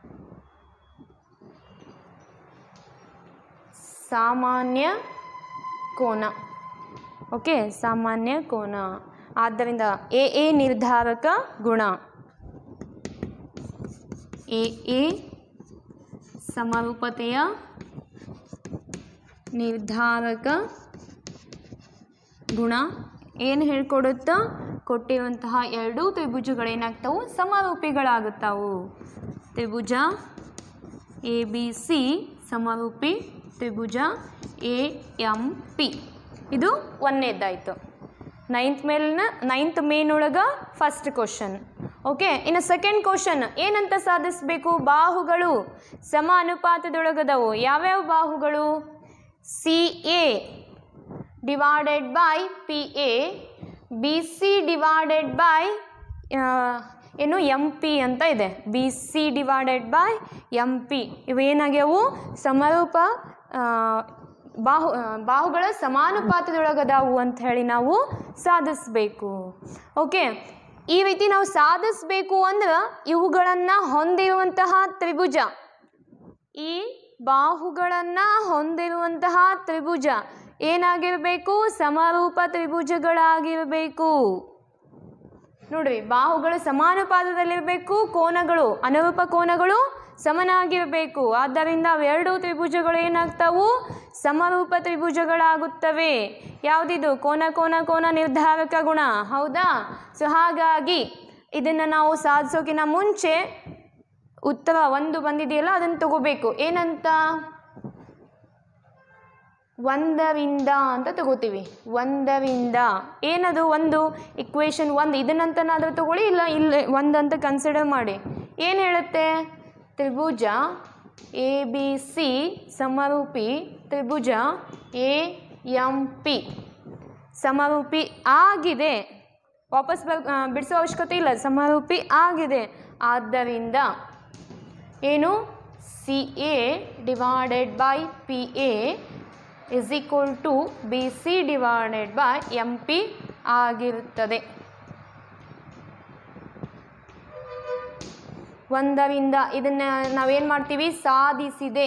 ಸಾಮಾನ್ಯ ಕೋನ okay ಸಾಮಾನ್ಯ ಕೋನ ಆದ್ದರಿಂದ ಎ ಎ ನಿರ್ಧಾರಕ ಗುಣ ಎ ಎ ಸಮರೂಪತೆಯ ನಿರ್ಧಾರಕ ಗುಣ ಏನು ಹೇಳ್ಕೊಡುತ್ತಾ ಕೊಟ್ಟಿರುವಂತಹ ಎರಡೂ ತ್ರಿಭುಜಗಳೇನಾಗ್ತಾವು ಸಮರೂಪಿಗಳಾಗುತ್ತಾವು ತ್ರಿಭುಜ ಎ ಬಿ ಸಿ ಸಮರೂಪಿ ತ್ರಿಭುಜ ಎ ಎಂ ಪಿ ಇದು ಒಂದನೇದಾಯಿತು ನೈನ್ತ್ ಮೇಲಿನ ನೈನ್ತ್ ಮೇನೊಳಗ ಫಸ್ಟ್ ಕ್ವಶನ್ ಓಕೆ ಇನ್ನು ಸೆಕೆಂಡ್ ಕ್ವಶನ್ ಏನಂತ ಸಾಧಿಸಬೇಕು ಬಾಹುಗಳು ಸಮ ಅನುಪಾತದೊಳಗದವು ಯಾವ್ಯಾವ ಬಾಹುಗಳು C A divided by P A B C divided by ಏನು ಎಮ್ ಪಿ ಅಂತ ಇದೆ B C divided by M P ಇವೇನಾಗ್ಯವು ಸಮರೂಪ ಆ, ಬಾಹು ಆ, ಬಾಹುಗಳ ಸಮಾನುಪಾತದೊಳಗದಾವು ಅಂತ ಹೇಳಿ ನಾವು ಸಾಧಿಸಬೇಕು ಓಕೆ ಈ ರೀತಿ ನಾವು ಸಾಧಿಸಬೇಕು ಅಂದ್ರೆ ಇವುಗಳನ್ನು ಹೊಂದಿರುವಂತಹ ತ್ರಿಭುಜ ಈ ಬಾಹುಗಳನ್ನು ಹೊಂದಿರುವಂತಹ ತ್ರಿಭುಜ ಏನಾಗಿರಬೇಕು ಸಮರೂಪ ತ್ರಿಭುಜಗಳಾಗಿರಬೇಕು ನೋಡ್ರಿ ಬಾಹುಗಳು ಸಮಾನುಪಾತದಲ್ಲಿರಬೇಕು ಕೋನಗಳು ಅನುರೂಪ ಕೋನಗಳು ಸಮನಾಗಿರಬೇಕು ಆದ್ದರಿಂದ ಅವೆರಡು ತ್ರಿಭುಜಗಳು ಏನಾಗ್ತಾವು ಸಮರೂಪ ತ್ರಿಭುಜಗಳಾಗುತ್ತವೆ ಯಾವುದಿದು ಕೋನ ಕೋನ ಕೋನ ನಿರ್ಧಾರಕ ಗುಣ ಹೌದಾ ಸೊ ಹಾಗಾಗಿ ಇದನ್ನು ನಾವು ಸಾಧಿಸೋಕಿನ ಮುಂಚೆ ಉತ್ತರ ಒಂದು ಬಂದಿದೆಯಲ್ಲ ಅದನ್ನು ತಗೋಬೇಕು ಏನಂತ ಒಂದರಿಂದ ಅಂತ ತಗೋತೀವಿ ಒಂದರಿಂದ ಏನದು ಒಂದು ಇಕ್ವೇಷನ್ ಒಂದು ಇದನ್ನಂತನಾದರೂ ತಗೊಳ್ಳಿ ಇಲ್ಲ ಇಲ್ಲ ಒಂದಂತ ಕನ್ಸಿಡರ್ ಮಾಡಿ ಏನು ಹೇಳುತ್ತೆ ತ್ರಿಭುಜ ಎ ಬಿ ಸಿ ಸಮರೂಪಿ ತ್ರಿಭುಜ ಎ ಎಂ ಪಿ ಸಮರೂಪಿ ಆಗಿದೆ ವಾಪಸ್ ಬರ್ ಆ, ಬಿಡಿಸೋ ಅವಶ್ಯಕತೆ ಇಲ್ಲ ಸಮರೂಪಿ ಆಗಿದೆ ಆದ್ದರಿಂದ ಏನು C A divided by P A is equal to B C divided by M P ಆಗಿರುತ್ತದೆ ಒಂದರಿಂದ ಇದನ್ನು ನಾವೇನು ಮಾಡ್ತೀವಿ ಸಾಧಿಸಿದೆ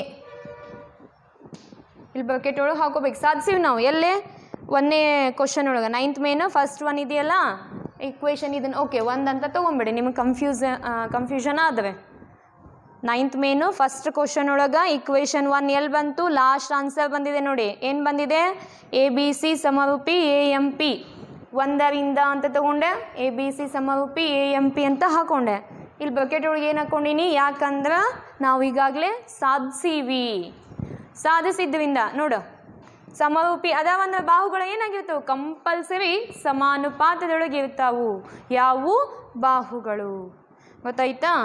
ಇಲ್ಲಿ ಬಕೆಟ್ ಒಳಗೆ ಹಾಕೋಬೇಕು ಸಾಧಿಸಿವಿ ನಾವು ಎಲ್ಲೇ ಒಂದನೇ ಕ್ವಶನ್ ಒಳಗೆ ನೈನ್ತ್ ಮೇನು ಫಸ್ಟ್ ಒನ್ ಇದೆಯಲ್ಲ ಇಕ್ವೇಷನ್ ಇದನ್ನು ಓಕೆ ಒಂದಂತ ತೊಗೊಂಬಿಡಿ ನಿಮಗೆ ಕನ್ಫ್ಯೂಸ್ ಕನ್ಫ್ಯೂಷನ್ ಆದರೆ ನೈನ್ತ್ ಮೇನು ಫಸ್ಟ್ ಕ್ವಶನ್ ಒಳಗೆ ಇಕ್ವೇಷನ್ ಒನ್ ಎಲ್ಲಿ ಬಂತು ಲಾಸ್ಟ್ ಆನ್ಸರ್ ಬಂದಿದೆ ನೋಡಿ ಏನು ಬಂದಿದೆ ಎ ಬಿ ಸಿ ಸಮರೂಪಿ ಎ ಎಮ್ ಪಿ ಒಂದರಿಂದ ಅಂತ ತಗೊಂಡೆ ಎ ಬಿ ಸಿ ಸಮರೂಪಿ ಎ ಎಮ್ ಪಿ ಅಂತ ಹಾಕೊಂಡೆ ಇಲ್ಲಿ ಬಕೆಟ್ ಒಳಗೆ ಏನು ಹಾಕೊಂಡಿನಿ ಯಾಕಂದ್ರೆ ನಾವು ಈಗಾಗಲೇ ಸಾಧಿಸೀವಿ ಸಾಧಿಸಿದ್ರಿಂದ ನೋಡು ಸಮರೂಪಿ ಅದಾವಂದ್ರೆ ಬಾಹುಗಳು ಏನಾಗಿರ್ತಾವೆ ಕಂಪಲ್ಸರಿ ಸಮಾನುಪಾತದೊಳಗೆ ಇರ್ತಾವು ಯಾವುವು ಬಾಹುಗಳು ಗೊತ್ತಾಯ್ತಾ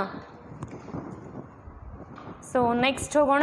ಸೊ ನೆಕ್ಸ್ಟ್ ಹೋಗೋಣ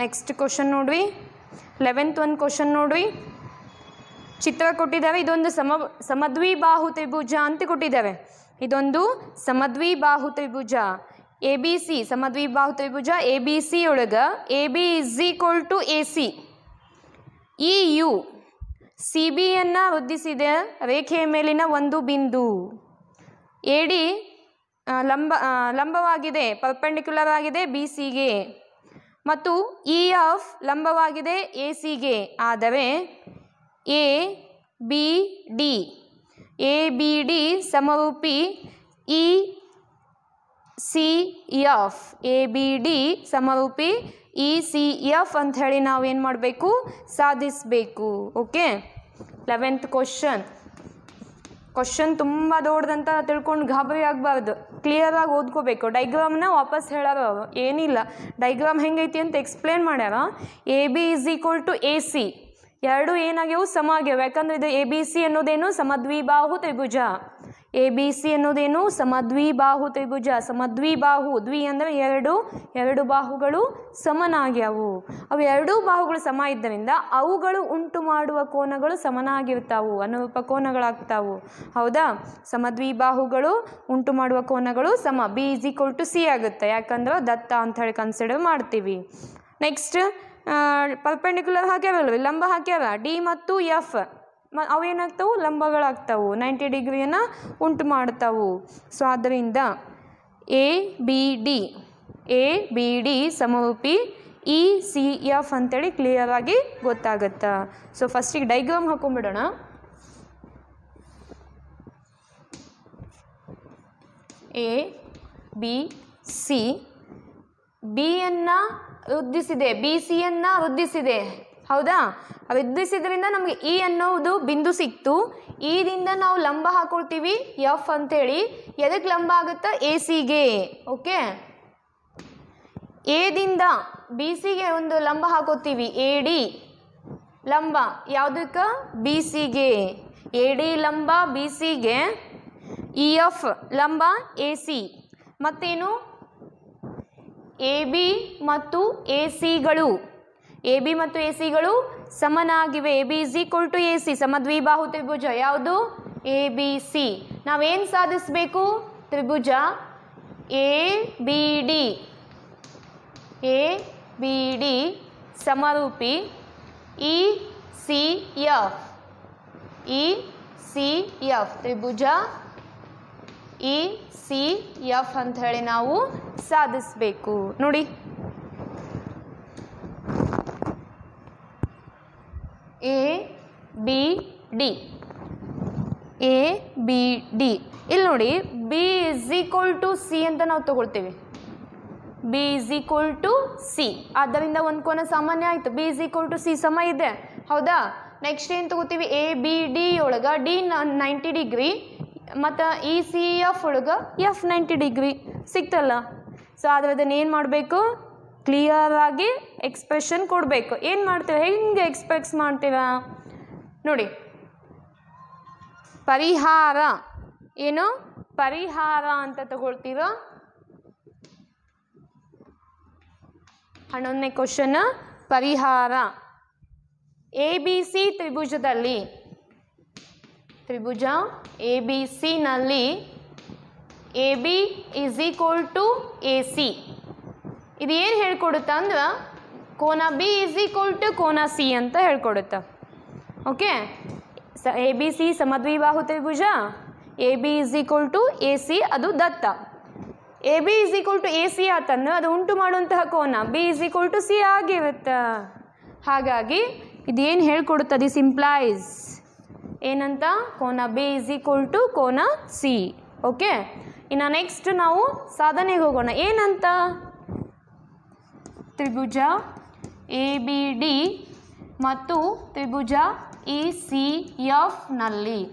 ನೆಕ್ಸ್ಟ್ ಕ್ವಶನ್ ನೋಡ್ರಿ ಲೆವೆಂತ್ ಒಂದು ಕ್ವಶನ್ ನೋಡ್ರಿ ಚಿತ್ರ ಕೊಟ್ಟಿದ್ದಾರೆ ಇದೊಂದು ಸಮ ಸಮದ್ವಿಬಾಹು ತ್ರಿಭುಜ ಅಂತ ಕೊಟ್ಟಿದ್ದಾರೆ ಇದೊಂದು ಸಮದ್ವಿಬಾಹು ತ್ರಿಭುಜ ಎ ಬಿ ಸಿ ಸಮದ್ವಿಬಾಹು ತ್ರಿಭುಜ ಎ ಬಿ ಸಿ ಒಳಗೆ A B is equal to A C E ಯು ಸಿ ಬಿಯನ್ನು ವೃದ್ಧಿಸಿದ ರೇಖೆಯ ಮೇಲಿನ ಒಂದು ಬಿಂದು ಎ ಡಿ ಆ, ಲಂಬ ಆ, ಲಂಬವಾಗಿದೆ ಪರ್ಪೆಂಡಿಕ್ಯುಲರ್ ಆಗಿದೆ ಬಿ ಸಿಗೆ ಮತ್ತು ಇ ಎಫ್ ಲಂಬವಾಗಿದೆ ಎ ಸಿಗೆ ಆದರೆ A B D A B D ಸಮರೂಪಿ E C F A B D ಸಮರೂಪಿ ಇ ಸಿ ಎಫ್ ಅಂತ ಹೇಳಿ ನಾವೇನು ಮಾಡಬೇಕು ಸಾಧಿಸಬೇಕು ಓಕೆ ಲೆವೆಂತ್ ಕ್ವಶನ್ ಕ್ವಶನ್ ತುಂಬ ದೊಡ್ಡದಂತ ತಿಳ್ಕೊಂಡು ಗಾಬರಿ ಆಗಬಾರ್ದು ಕ್ಲಿಯರಾಗಿ ಓದ್ಕೋಬೇಕು ಡೈಗ್ರಾಮ್ನ ವಾಪಸ್ ಹೇಳಾರ ಅವರು ಏನಿಲ್ಲ ಡೈಗ್ರಾಮ್ ಹೆಂಗೈತಿ ಅಂತ ಎಕ್ಸ್ಪ್ಲೇನ್ ಮಾಡ್ಯಾರ A B is equal to A C ಎರಡು ಏನಾಗ್ಯವು ಸಮ ಆಗ್ಯಾವ ಯಾಕಂದ್ರೆ ಇದು ಎ ಬಿ ಸಿ ಅನ್ನೋದೇನು ಸಮದ್ವಿಬಾಹು ತ್ರಿಭುಜ ಎ ಬಿ ಸಿ ಅನ್ನೋದೇನು ಸಮದ್ವಿಬಾಹು ತ್ರಿಭುಜ ಸಮದ್ವಿಬಾಹು ದ್ವಿ ಅಂದರೆ ಎರಡು ಎರಡು ಬಾಹುಗಳು ಸಮನಾಗ್ಯಾವು ಅವು ಎರಡೂ ಬಾಹುಗಳು ಸಮ ಇದ್ದರಿಂದ ಅವುಗಳು ಉಂಟು ಮಾಡುವ ಕೋನಗಳು ಸಮನಾಗಿರ್ತಾವು ಅನುರೂಪ ಕೋನಗಳಾಗ್ತಾವು ಹೌದಾ ಸಮದ್ವಿಬಾಹುಗಳು ಉಂಟು ಮಾಡುವ ಕೋನಗಳು ಸಮ B is equal to C ಆಗುತ್ತೆ ಯಾಕಂದ್ರೆ ದತ್ತ ಅಂತ ಹೇಳಿ ಕನ್ಸಿಡರ್ ಮಾಡ್ತೀವಿ ನೆಕ್ಸ್ಟ್ ಪರ್ಪೆಂಡಿಕ್ಯುಲರ್ ಹಾಕ್ಯಾವಲ್ರಿ ಲಂಬ ಹಾಕ್ಯಾವ ಡಿ ಮತ್ತು ಎಫ್ ಮ ಅವೇನಾಗ್ತಾವು ಲಂಬಗಳಾಗ್ತಾವು ನೈಂಟಿ ಡಿಗ್ರಿಯನ್ನು ಉಂಟು ಮಾಡ್ತಾವು ಸೊ ಆದ್ದರಿಂದ A B D A B D ಸಮರೂಪಿ ಇ ಸಿ ಎಫ್ ಅಂತೇಳಿ ಕ್ಲಿಯರಾಗಿ ಗೊತ್ತಾಗುತ್ತೆ ಸೊ ಫಸ್ಟಿಗೆ ಡೈಗ್ರಾಮ್ ಹಾಕೊಂಡ್ಬಿಡೋಣ ಎ ಬಿ ಸಿ ಬಿಯನ್ನು ವೃದ್ಧಿಸಿದೆ ಬಿ ಸಿಯನ್ನು ವೃದ್ಧಿಸಿದೆ ಹೌದಾ ವೃದ್ಧಿಸಿದ್ರಿಂದ ನಮಗೆ ಇ ಅನ್ನೋದು ಬಿಂದು ಸಿಕ್ತು ಇದಿಂದ ನಾವು ಲಂಬ ಹಾಕೊಳ್ತೀವಿ ಎಫ್ ಅಂತೇಳಿ ಎದಕ್ಕೆ ಲಂಬ ಆಗುತ್ತಾ ಎ ಸಿಗೆ ಓಕೆ ಎದಿಂದ ಬಿ ಸಿಗೆ ಒಂದು ಲಂಬ ಹಾಕೋತೀವಿ ಎ ಡಿ ಲಂಬ ಯಾವುದಕ್ಕೆ ಬಿ ಸಿಗೆ ಎ ಡಿ ಲಂಬ ಬಿ ಸಿಗೆ ಇ ಎಫ್ ಲಂಬ ಎ ಸಿ ಮತ್ತೇನು ಎ ಬಿ ಮತ್ತು ಎ ಸಿಗಳು ಎ ಬಿ ಮತ್ತು ಎ ಸಿಗಳು ಸಮನಾಗಿವೆ A B is equal to A C ಸಮದ್ವಿಬಾಹು ತ್ರಿಭುಜ ಯಾವುದು ಎ ಬಿ ಸಿ ನಾವೇನು ಸಾಧಿಸಬೇಕು ತ್ರಿಭುಜ A B D A B D ಸಮರೂಪಿ E C F E C F ತ್ರಿಭುಜ ಇ ಸಿ ಎಫ್ ಅಂತ ಹೇಳಿ ನಾವು ಸಾಧಿಸಬೇಕು ನೋಡಿ A B D A B D ಇಲ್ಲಿ ನೋಡಿ B is equal to C ಅಂತ ನಾವು ತಗೊಳ್ತೀವಿ B is equal to C ಆದ್ದರಿಂದ ಒಂದು ಕೋನ ಸಾಮಾನ್ಯ ಆಯಿತು B is equal to C ಸಮ ಇದೆ ಹೌದಾ ನೆಕ್ಸ್ಟ್ ಏನು ತಗೋತೀವಿ ಎ ಬಿ ಡಿ ಒಳಗೆ ಡಿ ನೈಂಟಿ ಡಿಗ್ರಿ ಮತ್ತು ಇ ಸಿ ಎಫ್ ಒಳಗೆ ಎಫ್ ನೈಂಟಿ ಡಿಗ್ರಿ ಸಿಕ್ತಲ್ಲ ಸೊ ಆದರೆ ಅದನ್ನು ಏನು ಮಾಡಬೇಕು ಕ್ಲಿಯರಾಗಿ ಎಕ್ಸ್ಪ್ರೆಷನ್ ಕೊಡಬೇಕು ಏನು ಮಾಡ್ತೀವಿ ಹೆಂಗೆ ಎಕ್ಸ್ಪ್ರೆಸ್ ಮಾಡ್ತೀರಾ ನೋಡಿ ಪರಿಹಾರ ಏನು ಪರಿಹಾರ ಅಂತ ತಗೊಳ್ತೀರಾ ಹನ್ನೊಂದನೇ ಕ್ವಶನ್ ಪರಿಹಾರ ಎ ಬಿ ಸಿ ತ್ರಿಭುಜದಲ್ಲಿ ತ್ರಿಭುಜ ಎ ಬಿ ಸಿನಲ್ಲಿ A B is equal to A C ಇದು ಏನು ಹೇಳ್ಕೊಡುತ್ತೆ ಅಂದ್ರೆ ಕೋನ ಬಿ ಇಸ್ ಈಕ್ವಲ್ ಟು ಕೋನ ಸಿ ಅಂತ ಹೇಳ್ಕೊಡುತ್ತೆ ಓಕೆ ಸ ಎ ಬಿ ಸಿ ಸಮದ್ವಿಬಾಹು ತ್ರಿಭುಜ A B is equal to A C ಅದು ದತ್ತ A B is equal to A C ಆತಂದ್ರೆ ಅದು ಉಂಟು ಮಾಡುವಂತಹ ಕೋನ B is equal to C ಆಗಿರುತ್ತೆ ಹಾಗಾಗಿ ಇದೇನು ಹೇಳ್ಕೊಡುತ್ತೆ ದಿಸ್ ಇಂಪ್ಲೈಸ್ ಏನಂತ ಕೋನ ಬಿ ಇಸ್ ಈಕ್ವಲ್ ಟು ಕೋನ ಸಿ ಓಕೆ ಇನ್ನು ನೆಕ್ಸ್ಟ್ ನಾವು ಸಾಧನೆಗೆ ಹೋಗೋಣ ಏನಂತ ತ್ರಿಭುಜ ಎ ಬಿ ಡಿ ಮತ್ತು ತ್ರಿಭುಜ ಇ ಸಿ ಎಫ್ನಲ್ಲಿ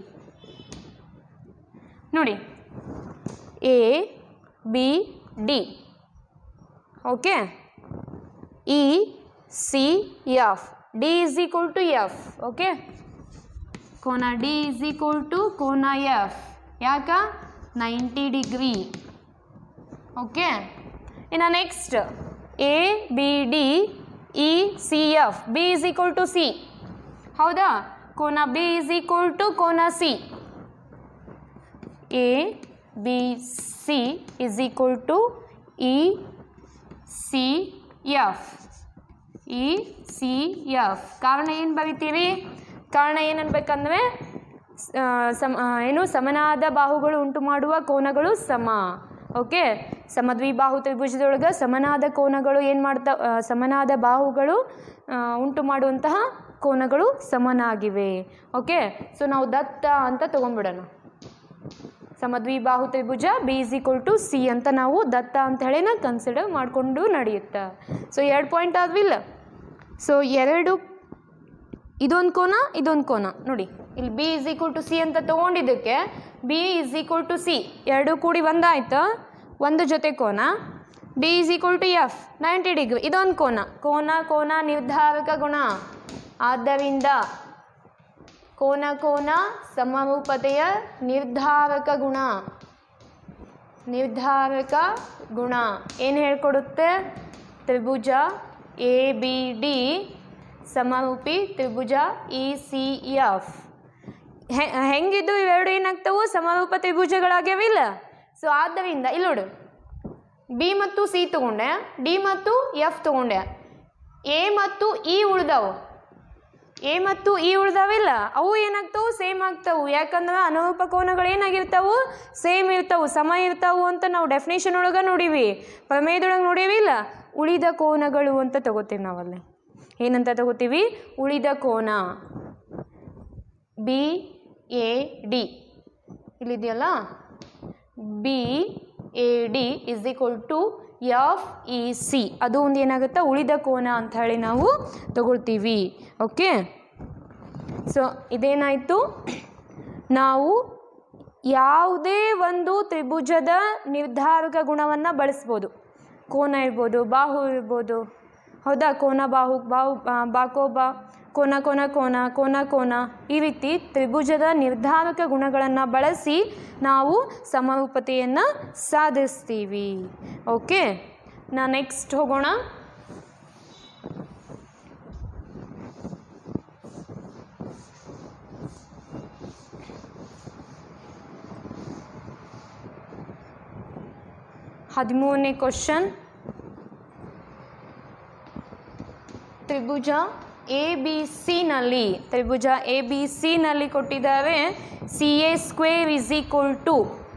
ನೋಡಿ A B D okay E C F D is equal to F okay ಕೋನ ಡಿ ಇಸ್ ಈಕ್ವಲ್ ಟು ಕೋನ ಎಫ್ ಯಾಕ ನೈಂಟಿ ಡಿಗ್ರಿ ಓಕೆ ಇನ್ನು next A B D E C F B is equal to C ಹೌದಾ ಕೋನ B is equal to ಕೋನ C A B C is equal to E C F E C F ಕಾರಣ ಏನು ಬರಿತೀವಿ ಕಾರಣ ಏನು ಅನ್ಬೇಕಂದ್ರೆ ಸ್- ಆ, ಸಮ ಆ, ಏನು ಸಮನಾದ ಬಾಹುಗಳು ಉಂಟು ಮಾಡುವ ಕೋನಗಳು ಸಮ ಓಕೆ ಸಮದ್ವಿಬಾಹು ತ್ರಿಭುಜದೊಳಗೆ ಸಮನಾದ ಕೋನಗಳು ಏನು ಮಾಡ್ತಾ ಆ, ಸಮನಾದ ಬಾಹುಗಳು ಆ, ಉಂಟು ಮಾಡುವಂತಹ ಕೋನಗಳು ಸಮನಾಗಿವೆ ಓಕೆ ಸೊ ನಾವು ದತ್ತ ಅಂತ ತೊಗೊಂಡ್ಬಿಡೋಣ ಸಮದ್ವಿಬಾಹು ತ್ರಿಭುಜ B is equal to C ಅಂತ ನಾವು ದತ್ತ ಅಂತ ಹೇಳಿನ ಕನ್ಸಿಡರ್ ಮಾಡಿಕೊಂಡು ನಡೆಯುತ್ತೆ ಸೊ ಎರಡು ಪಾಯಿಂಟ್ ಆದ್ವಿಲ್ಲ ಸೊ ಎರಡು ಇದೊಂದು ಕೋನ ಇದೊಂದು ಕೋನ ನೋಡಿ ಇಲ್ಲಿ B is equal to C ಅಂತ ತೊಗೊಂಡಿದ್ದಕ್ಕೆ B is equal to C ಎರಡು ಕೂಡಿ ಒಂದಾಯ್ತು ಒಂದು ಜೊತೆ ಕೋನ D is equal to F ninety degree ಇದೊಂದು ಕೋನ ಕೋನ ಕೋನ ನಿರ್ಧಾರಕ ಗುಣ ಆದ್ದರಿಂದ ಕೋನ ಕೋನ ಸಮರೂಪತೆಯ ನಿರ್ಧಾರಕ ಗುಣ ನಿರ್ಧಾರಕ ಗುಣ ಏನು ಹೇಳ್ಕೊಡುತ್ತೆ ತ್ರಿಭುಜ ಎ ಬಿ ಡಿ ಸಮರೂಪಿ ತ್ರಿಭುಜ ಇ ಸಿ ಎಫ್ ಹೆಂಗಿದ್ದು ಇವೆರಡು ಏನಾಗ್ತವು ಸಮರೂಪ ತ್ರಿಭುಜಗಳಾಗ್ಯಾವಿಲ್ಲ ಸೊ ಆದ್ದರಿಂದ ಇಲ್ಲಿ ನೋಡು ಬಿ ಮತ್ತು ಸಿ ತಗೊಂಡೆ ಡಿ ಮತ್ತು ಎಫ್ ತಗೊಂಡೆ ಎ ಮತ್ತು ಇ ಉಳ್ದವು ಎ ಮತ್ತು ಇ ಉಳ್ದಾವಿಲ್ಲ ಅವು ಏನಾಗ್ತಾವು ಸೇಮ್ ಆಗ್ತಾವು ಯಾಕಂದ್ರೆ ಅನುರೂಪ ಕೋನಗಳು ಏನಾಗಿರ್ತಾವು ಸೇಮ್ ಇರ್ತಾವು ಸಮ ಇರ್ತಾವು ಅಂತ ನಾವು ಡೆಫಿನೇಷನ್ ಒಳಗೆ ನೋಡೀವಿ ಪ್ರಮೇಯದೊಳಗೆ ನೋಡೀವಿ ಇಲ್ಲ ಉಳಿದ ಕೋನಗಳು ಅಂತ ತಗೋತೀವಿ ನಾವಲ್ಲಿ ಏನಂತ ತಗೋತೀವಿ ಉಳಿದ ಕೋನ ಬಿ ಎ ಡಿ ಇಲ್ಲಿದೆಯಲ್ಲ B A D is equal to F E C ಅದು ಒಂದು ಏನಾಗುತ್ತೆ ಉಳಿದ ಕೋನ ಅಂತ ಹೇಳಿ ನಾವು ತಗೊಳ್ತೀವಿ ಓಕೆ ಸೊ ಇದೇನಾಯಿತು ನಾವು ಯಾವುದೇ ಒಂದು ತ್ರಿಭುಜದ ನಿರ್ಧಾರಕ ಗುಣವನ್ನು ಬಳಸ್ಬೋದು ಕೋನ ಇರ್ಬೋದು ಬಾಹು ಇರ್ಬೋದು ಹೌದಾ ಕೋನ ಬಾಹು ಬಾಹು ಆ, ಬಾಕೋ ಬಾ ಕೋನ ಕೋನ ಕೋನ ಕೋನ ಕೋನ ಈ ರೀತಿ ತ್ರಿಭುಜದ ನಿರ್ಧಾರಕ ಗುಣಗಳನ್ನು ಬಳಸಿ ನಾವು ಸಮರೂಪತೆಯನ್ನು ಸಾಧಿಸ್ತೀವಿ ಓಕೆ ನಾ ನೆಕ್ಸ್ಟ್ ಹೋಗೋಣ ಹದಿಮೂರನೇ ಕ್ವಶನ್ ತ್ರಿಭುಜ ಎ ಬಿ ಸಿನಲ್ಲಿ ತ್ರಿಭುಜ ಎ ಬಿ ಸಿನಲ್ಲಿ ಕೊಟ್ಟಿದ್ದಾರೆ C A square is equal to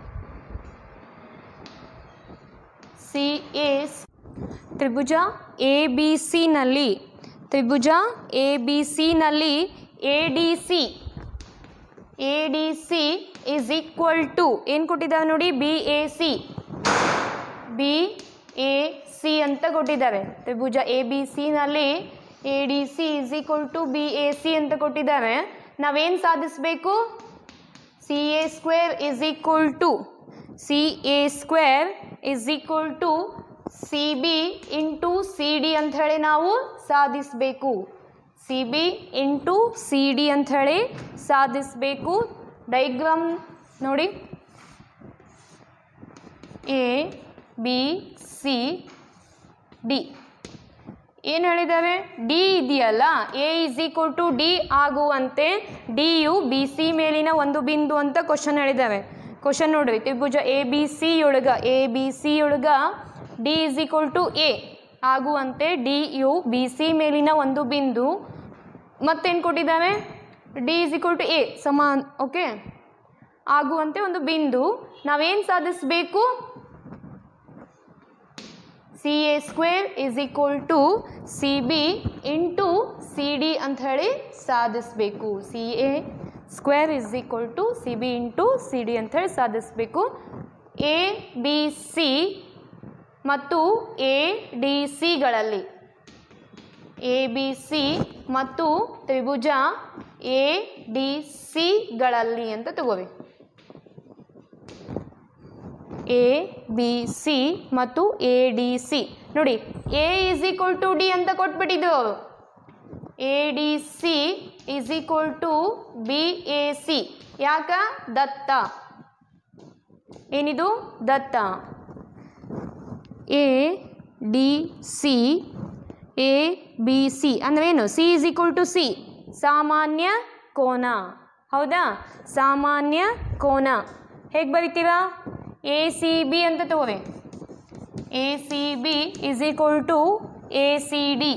C A ತ್ರಿಭುಜ ಎ ಬಿ ಸಿನಲ್ಲಿ ತ್ರಿಭುಜ ಎ ಬಿ ಸಿನಲ್ಲಿ A D C A D C is equal to ಏನು ಕೊಟ್ಟಿದ್ದಾರೆ ನೋಡಿ B A C B A C ಅಂತ ಕೊಟ್ಟಿದ್ದಾರೆ ತ್ರಿಭುಜ ಎ ಬಿ ಸಿನಲ್ಲಿ A D C is equal to B A C ಅಂತ ಕೊಟ್ಟಿದ್ದಾರೆ ನಾವೇನು ಸಾಧಿಸಬೇಕು C A square is equal to C A square is equal to C B into C D ಅಂತ ಹೇಳಿ ನಾವು ಸಾಧಿಸಬೇಕು C B into C D ಅಂತ ಹೇಳಿ ಸಾಧಿಸಬೇಕು ಡೈಗ್ರಾಮ್ ನೋಡಿ ಎ ಬಿ ಸಿ ಡಿ ಏನು ಹೇಳಿದ್ದಾರೆ ಡಿ ಇದೆಯಲ್ಲ A is equal to D ಆಗುವಂತೆ ಡಿ ಯು ಬಿ ಸಿ ಮೇಲಿನ ಒಂದು ಬಿಂದು ಅಂತ ಕ್ವಶನ್ ಹೇಳಿದ್ದಾರೆ ಕ್ವಶನ್ ನೋಡ್ರಿ ತ್ರಿಭುಜ ಎ ಬಿ ಸಿ ಒಳಗ ಎ ಬಿ ಸಿ ಒಳಗ D is equal to A ಆಗುವಂತೆ ಡಿ ಯು ಬಿ ಸಿ ಮೇಲಿನ ಒಂದು ಬಿಂದು ಮತ್ತೇನು ಕೊಟ್ಟಿದ್ದಾರೆ D is equal to A ಸಮಾನ್ ಓಕೆ ಆಗುವಂತೆ ಒಂದು ಬಿಂದು ನಾವೇನು ಸಾಧಿಸಬೇಕು C A square is equal to C B into C D ಅಂತ ಹೇಳಿ ಸಾಧಿಸಬೇಕು C A square is equal to C B into C D ಅಂತ ಹೇಳಿ ಸಾಧಿಸಬೇಕು ಎ ಬಿ ಸಿ ಮತ್ತು ಎ ಡಿ ಸಿಗಳಲ್ಲಿ ಎ ಬಿ ಸಿ ಮತ್ತು ತ್ರಿಭುಜ ಎ ಡಿ ಸಿಗಳಲ್ಲಿ ಅಂತ ತಗೋವಿ ಎ ಬಿ ಸಿ ಮತ್ತು ಎ ಡಿ ಸಿ ನೋಡಿ A is equal to D ಅಂತ ಕೊಟ್ಬಿಟ್ಟಿದ್ದು ಅವರು A D C is equal to B A C ಯಾಕ ದತ್ತ ಏನಿದು ದತ್ತ A D C A B C ಅಂದ್ರೆ ಏನು C is equal to C ಸಾಮಾನ್ಯ ಕೋನ ಹೌದಾ ಸಾಮಾನ್ಯ ಕೋನ ಹೇಗೆ ಬರಿತೀರಾ ಎ ಸಿ ಬಿ ಅಂತ ತಗೋರಿ A C B is equal to A C D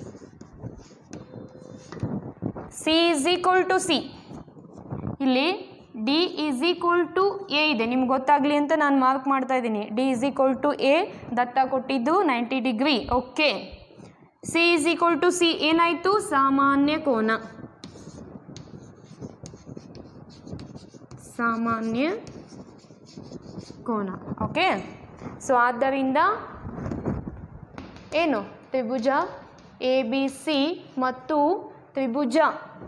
C is equal to C ಇಲ್ಲಿ D is equal to A ಇದೆ ನಿಮ್ಗೆ ಗೊತ್ತಾಗಲಿ ಅಂತ ನಾನು ಮಾರ್ಕ್ ಮಾಡ್ತಾ ಇದ್ದೀನಿ D is equal to A ದತ್ತ ಕೊಟ್ಟಿದ್ದು ninety degree okay C is equal to C ಏನಾಯಿತು ಸಾಮಾನ್ಯ ಕೋನ ಸಾಮಾನ್ಯ ಕೋನ ಓಕೆ ಸೊ ಆದ್ದರಿಂದ ಏನು ತ್ರಿಭುಜ ಎ ಬಿ ಸಿ ಮತ್ತು ತ್ರಿಭುಜ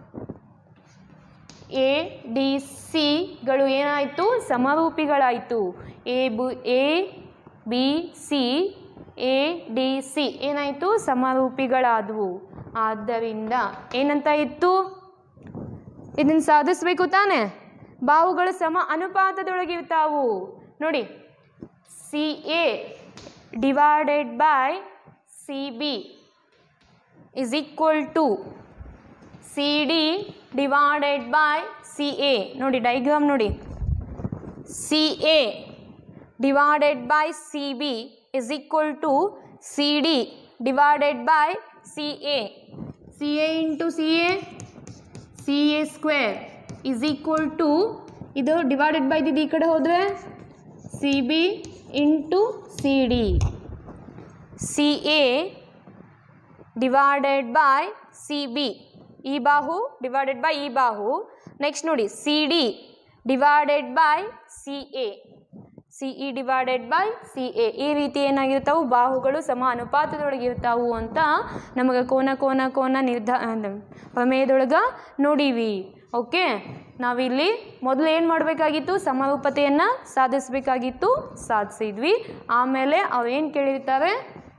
ಎ ಡಿ ಸಿಗಳು ಏನಾಯಿತು ಸಮರೂಪಿಗಳಾಯಿತು ಎ ಬು A B C A D C ಏನಾಯಿತು ಸಮರೂಪಿಗಳಾದವು ಆದ್ದರಿಂದ ಏನಂತ ಇತ್ತು ಇದನ್ನು ಸಾಧಿಸ್ಬೇಕು ತಾನೆ ಬಾಹುಗಳು ಸಮ ಅನುಪಾತದೊಳಗಿರ್ತಾವು ನೋಡಿ C A divided by C B is equal to C D divided by C A ನೋಡಿ ಡೈಗ್ರಾಮ್ ನೋಡಿ C A divided by C B is equal to C D divided by C A C A into C A C A square is equal to ಇದು divided by ಇದು ಈ ಕಡೆ ಹೋದರೆ C B into C D C A divided by C B ಈ ಬಾಹು divided by ಈ ಬಾಹು next ನೋಡಿ C D divided by C A C E divided by C A ಈ ರೀತಿ ಏನಾಗಿರ್ತಾವು ಬಾಹುಗಳು ಸಮ ಅನುಪಾತದೊಳಗಿರ್ತಾವು ಅಂತ ನಮಗೆ ಕೋನ ಕೋನ ಕೋನ ನಿರ್ಧಾ ಪ್ರಮೇಯದೊಳಗೆ ನೋಡೀವಿ ಓಕೆ ನಾವಿಲ್ಲಿ ಮೊದಲು ಏನು ಮಾಡಬೇಕಾಗಿತ್ತು ಸಮರೂಪತೆಯನ್ನು ಸಾಧಿಸಬೇಕಾಗಿತ್ತು ಸಾಧಿಸಿದ್ವಿ ಆಮೇಲೆ ಅವ್ರು ಏನು ಕೇಳಿರ್ತಾರೆ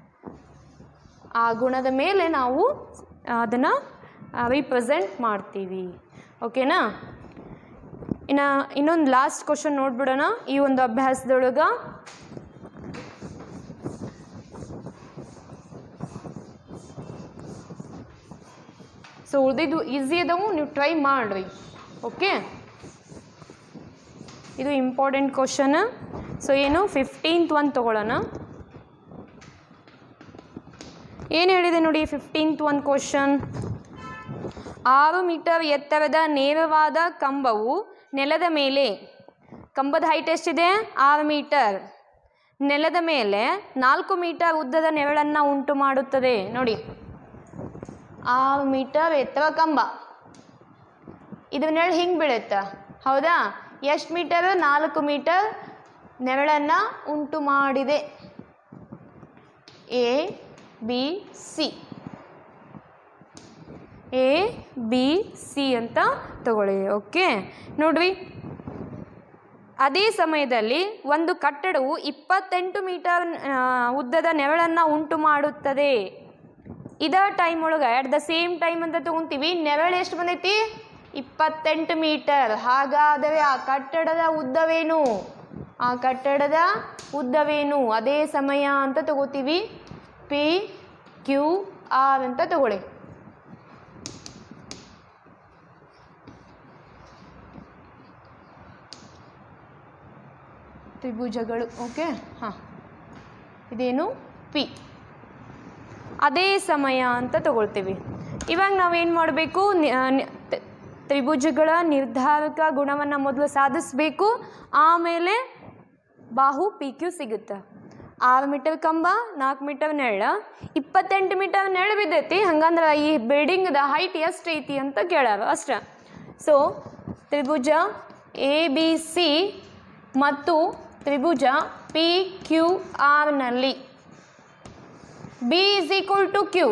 ಆ ಗುಣದ ಮೇಲೆ ನಾವು ಅದನ್ನು ರಿಪ್ರೆಸೆಂಟ್ ಮಾಡ್ತೀವಿ ಓಕೆನಾ ಇನ್ನು ಇನ್ನೊಂದು ಲಾಸ್ಟ್ ಕ್ವಶನ್ ನೋಡ್ಬಿಡೋಣ ಈ ಒಂದು ಅಭ್ಯಾಸದೊಳಗೆ ಸೊ ಉಳಿದಿದ್ದು ಈಸಿ ಅದಾವು ನೀವು ಟ್ರೈ ಮಾಡಿರಿ ಓಕೆ ಇದು ಇಂಪಾರ್ಟೆಂಟ್ ಕ್ವಶನ್ ಸೊ ಏನು ಫಿಫ್ಟೀನ್ತ್ ಒನ್ ತೊಗೊಳ್ಳೋಣ ಏನು ಹೇಳಿದೆ ನೋಡಿ ಫಿಫ್ಟೀನ್ತ್ ಒನ್ ಕ್ವಶನ್ ಆರು ಮೀಟರ್ ಎತ್ತರದ ನೇರವಾದ ಕಂಬವು ನೆಲದ ಮೇಲೆ ಕಂಬದ ಹೈಟ್ ಎಷ್ಟಿದೆ ಆರು ಮೀಟರ್ ನೆಲದ ಮೇಲೆ ನಾಲ್ಕು ಮೀಟರ್ ಉದ್ದದ ನೆರಳನ್ನು ಉಂಟು ಮಾಡುತ್ತದೆ ನೋಡಿ ಆರು ಮೀಟರ್ ಎತ್ತರ ಕಂಬ ಇದು ನೆರಳು ಹಿಂಗೆ ಬೀಳುತ್ತೆ ಹೌದಾ ಎಷ್ಟು ಮೀಟರ್ ನಾಲ್ಕು ಮೀಟರ್ ನೆರಳನ್ನು ಉಂಟು ಮಾಡಿದೆ A B C A B C ಅಂತ ತಗೊಳ್ಳಿ ಓಕೆ ನೋಡ್ರಿ ಅದೇ ಸಮಯದಲ್ಲಿ ಒಂದು ಕಟ್ಟಡವು ಇಪ್ಪತ್ತೆಂಟು ಮೀಟರ್ ಆ, ಉದ್ದದ ನೆರಳನ್ನು ಉಂಟು ಮಾಡುತ್ತದೆ ಇದ ಟೈಮ್ ಒಳಗೆ ಅಟ್ ದ ಸೇಮ್ ಟೈಮ್ ಅಂತ ತಗೊಂತೀವಿ ನೆರಳು ಎಷ್ಟು ಬಂದೈತಿ ಇಪ್ಪತ್ತೆಂಟು ಮೀಟರ್ ಹಾಗಾದರೆ ಆ ಕಟ್ಟಡದ ಉದ್ದವೇನು ಆ ಕಟ್ಟಡದ ಉದ್ದವೇನು ಅದೇ ಸಮಯ ಅಂತ ತಗೋತೀವಿ ಪಿ ಕ್ಯೂ ಆರ್ ಅಂತ ತಗೊಳ್ಳಿ ತ್ರಿಭುಜಗಳು ಓಕೆ ಹಾಂ ಇದೇನು ಪಿ ಅದೇ ಸಮಯ ಅಂತ ತಗೊಳ್ತೀವಿ ಇವಾಗ ನಾವೇನು ಮಾಡಬೇಕು ತ್ರಿಭುಜಗಳ ನಿರ್ಧಾರಕ ಗುಣವನ್ನು ಮೊದಲು ಸಾಧಿಸಬೇಕು ಆಮೇಲೆ ಬಾಹು ಪಿ ಕ್ಯೂ ಸಿಗುತ್ತೆ ಆರು ಮೀಟರ್ ಕಂಬ ನಾಲ್ಕು ಮೀಟರ್ ನೆರಳ ಇಪ್ಪತ್ತೆಂಟು ಮೀಟರ್ ನೆರಳು ಬಿದ್ದೈತಿ ಹಂಗಂದ್ರೆ ಈ ಬಿಲ್ಡಿಂಗ್ದ ಹೈಟ್ ಎಷ್ಟು ಐತಿ ಅಂತ ಕೇಳ್ಯಾರ ಅಷ್ಟೇ ಸೊ ತ್ರಿಭುಜ ಎ ಬಿ ಸಿ ಮತ್ತು ತ್ರಿಭುಜ ಪಿ ಕ್ಯೂ ಆರ್ನಲ್ಲಿ B is equal to Q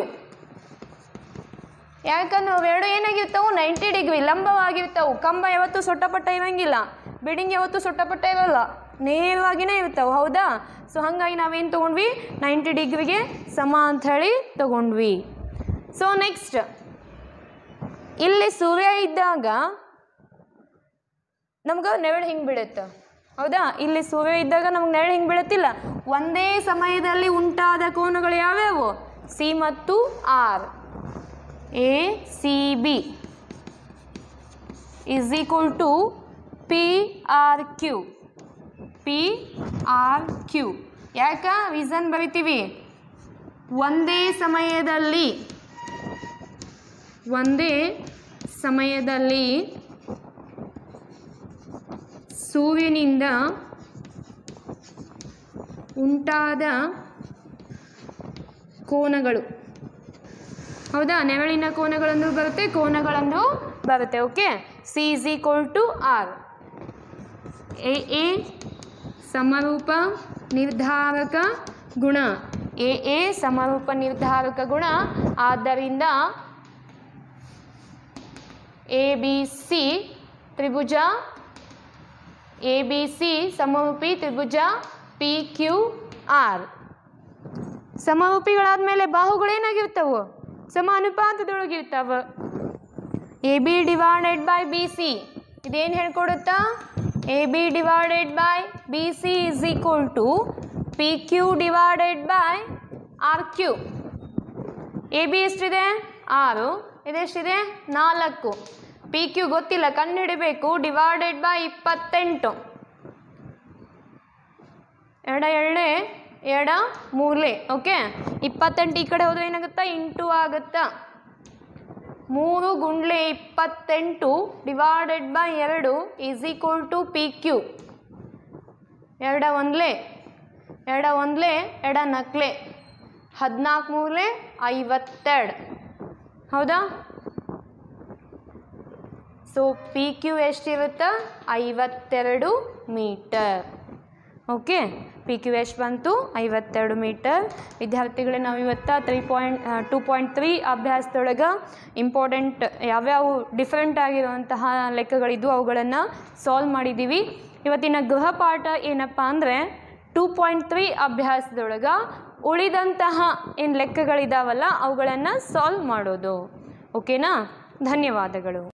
ಯಾಕಂದ್ರೆ ಅವೆರಡು ಏನಾಗಿರ್ತಾವು ನೈಂಟಿ ಡಿಗ್ರಿ ಲಂಬವಾಗಿರ್ತಾವು ಕಂಬ ಯಾವತ್ತೂ ಸೊಟ್ಟಪಟ್ಟ ಇರಂಗಿಲ್ಲ ಬಿಲ್ಡಿಂಗ್ ಯಾವತ್ತೂ ಸೊಟ್ಟಪಟ್ಟ ಇರಲ್ಲ ನೇರವಾಗಿನೇ ಇರ್ತಾವೆ ಹೌದಾ ಸೊ ಹಾಗಾಗಿ ನಾವೇನು ತೊಗೊಂಡ್ವಿ ನೈಂಟಿ ಡಿಗ್ರಿಗೆ ಸಮ ಅಂಥೇಳಿ ತೊಗೊಂಡ್ವಿ ಸೊ ನೆಕ್ಸ್ಟ್ ಇಲ್ಲಿ ಸೂರ್ಯ ಇದ್ದಾಗ ನಮ್ಗೆ ನೆರಳು ಹಿಂಗೆ ಬೀಳುತ್ತೆ ಹೌದಾ ಇಲ್ಲಿ ಸೂರ್ಯ ಇದ್ದಾಗ ನಮ್ಗೆ ನೆರಳು ಹಿಂಗೆ ಬೀಳುತ್ತಿಲ್ಲ ಒಂದೇ ಸಮಯದಲ್ಲಿ ಉಂಟಾದ ಕೋನಗಳು ಯಾವ್ಯಾವು ಸಿ ಮತ್ತು R A C B is equal to P R Q P R Q ಯಾಕ ರೀಸನ್ ಬರಿತೀವಿ ಒಂದೇ ಸಮಯದಲ್ಲಿ ಒಂದೇ ಸಮಯದಲ್ಲಿ ಸೂರ್ಯನಿಂದ ಉಂಟಾದ ಕೋನಗಳು ಹೌದಾ ನೆರಳಿನ ಕೋನಗಳನ್ನು ಬರುತ್ತೆ ಕೋನಗಳನ್ನು ಬರುತ್ತೆ okay C is equal to R A A ಸಮರೂಪ ನಿರ್ಧಾರಕ ಗುಣ ಎ ಎ ಸಮರೂಪ ನಿರ್ಧಾರಕ ಗುಣ ಆದ್ದರಿಂದ ಎ ಬಿ ಸಿ ತ್ರಿಭುಜ ಎ ಬಿ ಸಿ ಸಮರೂಪಿ ತ್ರಿಭುಜ ಪಿ ಕ್ಯೂ ಆರ್ ಸಮರೂಪಿಗಳಾದ್ಮೇಲೆ ಬಾಹುಗಳೇನಾಗಿರ್ತಾವು ಸಮಾನುಪಾತದೊಳಗಿರ್ತಾವ A B divided by B C ಇದೇನು ಹೇಳ್ಕೊಡುತ್ತಾ A B divided by B C is equal to P Q divided by R Q A B ಎಷ್ಟಿದೆ ಆರು ಇದೆಷ್ಟಿದೆ ನಾಲ್ಕು ಪಿ ಕ್ಯೂ ಗೊತ್ತಿಲ್ಲ ಕಂಡುಹಿಡಿಬೇಕು ಡಿವೈಡೆಡ್ ಬೈ ಇಪ್ಪತ್ತೆಂಟು ಎಡ ಎಳ್ಳೆ ಎಡ ಮೂರ್ಲೆ ಓಕೆ ಇಪ್ಪತ್ತೆಂಟು ಈ ಕಡೆ ಹೋದ್ರೆ ಏನಾಗುತ್ತಾ ಇಂಟು ಆಗುತ್ತಾ ಮೂರು ಗುಂಡ್ಲೆ ಇಪ್ಪತ್ತೆಂಟು ಡಿವೈಡೆಡ್ ಬೈ ಎರಡು is equal to P Q ಎರಡ ಒಂದ್ಲೆ ಎಡ ಒಂದ್ಲೆ ಎಡ ನಕ್ಲೆ ಹದಿನಾಲ್ಕು ಮೂರ್ಲೆ ಐವತ್ತೆರಡು ಹೌದಾ ಸೊ ಪಿ ಕ್ಯೂ ಎಷ್ಟಿರುತ್ತೆ ಐವತ್ತೆರಡು ಮೀಟರ್ ಓಕೆ ಪಿ ಕ್ಯೂ ಎಷ್ಟು ಬಂತು ಐವತ್ತೆರಡು ಮೀಟರ್ ವಿದ್ಯಾರ್ಥಿಗಳೇ ನಾವು ಇವತ್ತು three point two point three ಅಭ್ಯಾಸದೊಳಗೆ ಇಂಪಾರ್ಟೆಂಟ್ ಯಾವ್ಯಾವ ಡಿಫ್ರೆಂಟ್ ಆಗಿರುವಂತಹ ಲೆಕ್ಕಗಳಿದ್ವು ಅವುಗಳನ್ನು ಸಾಲ್ವ್ ಮಾಡಿದ್ದೀವಿ ಇವತ್ತಿನ ಗೃಹ ಪಾಠ ಏನಪ್ಪ ಅಂದರೆ ಟೂ ಪಾಯಿಂಟ್ ತ್ರೀ ಅಭ್ಯಾಸದೊಳಗೆ ಉಳಿದಂತಹ ಏನು ಲೆಕ್ಕಗಳಿದಾವಲ್ಲ ಅವುಗಳನ್ನು ಸಾಲ್ವ್ ಮಾಡೋದು ಓಕೆನಾ ಧನ್ಯವಾದಗಳು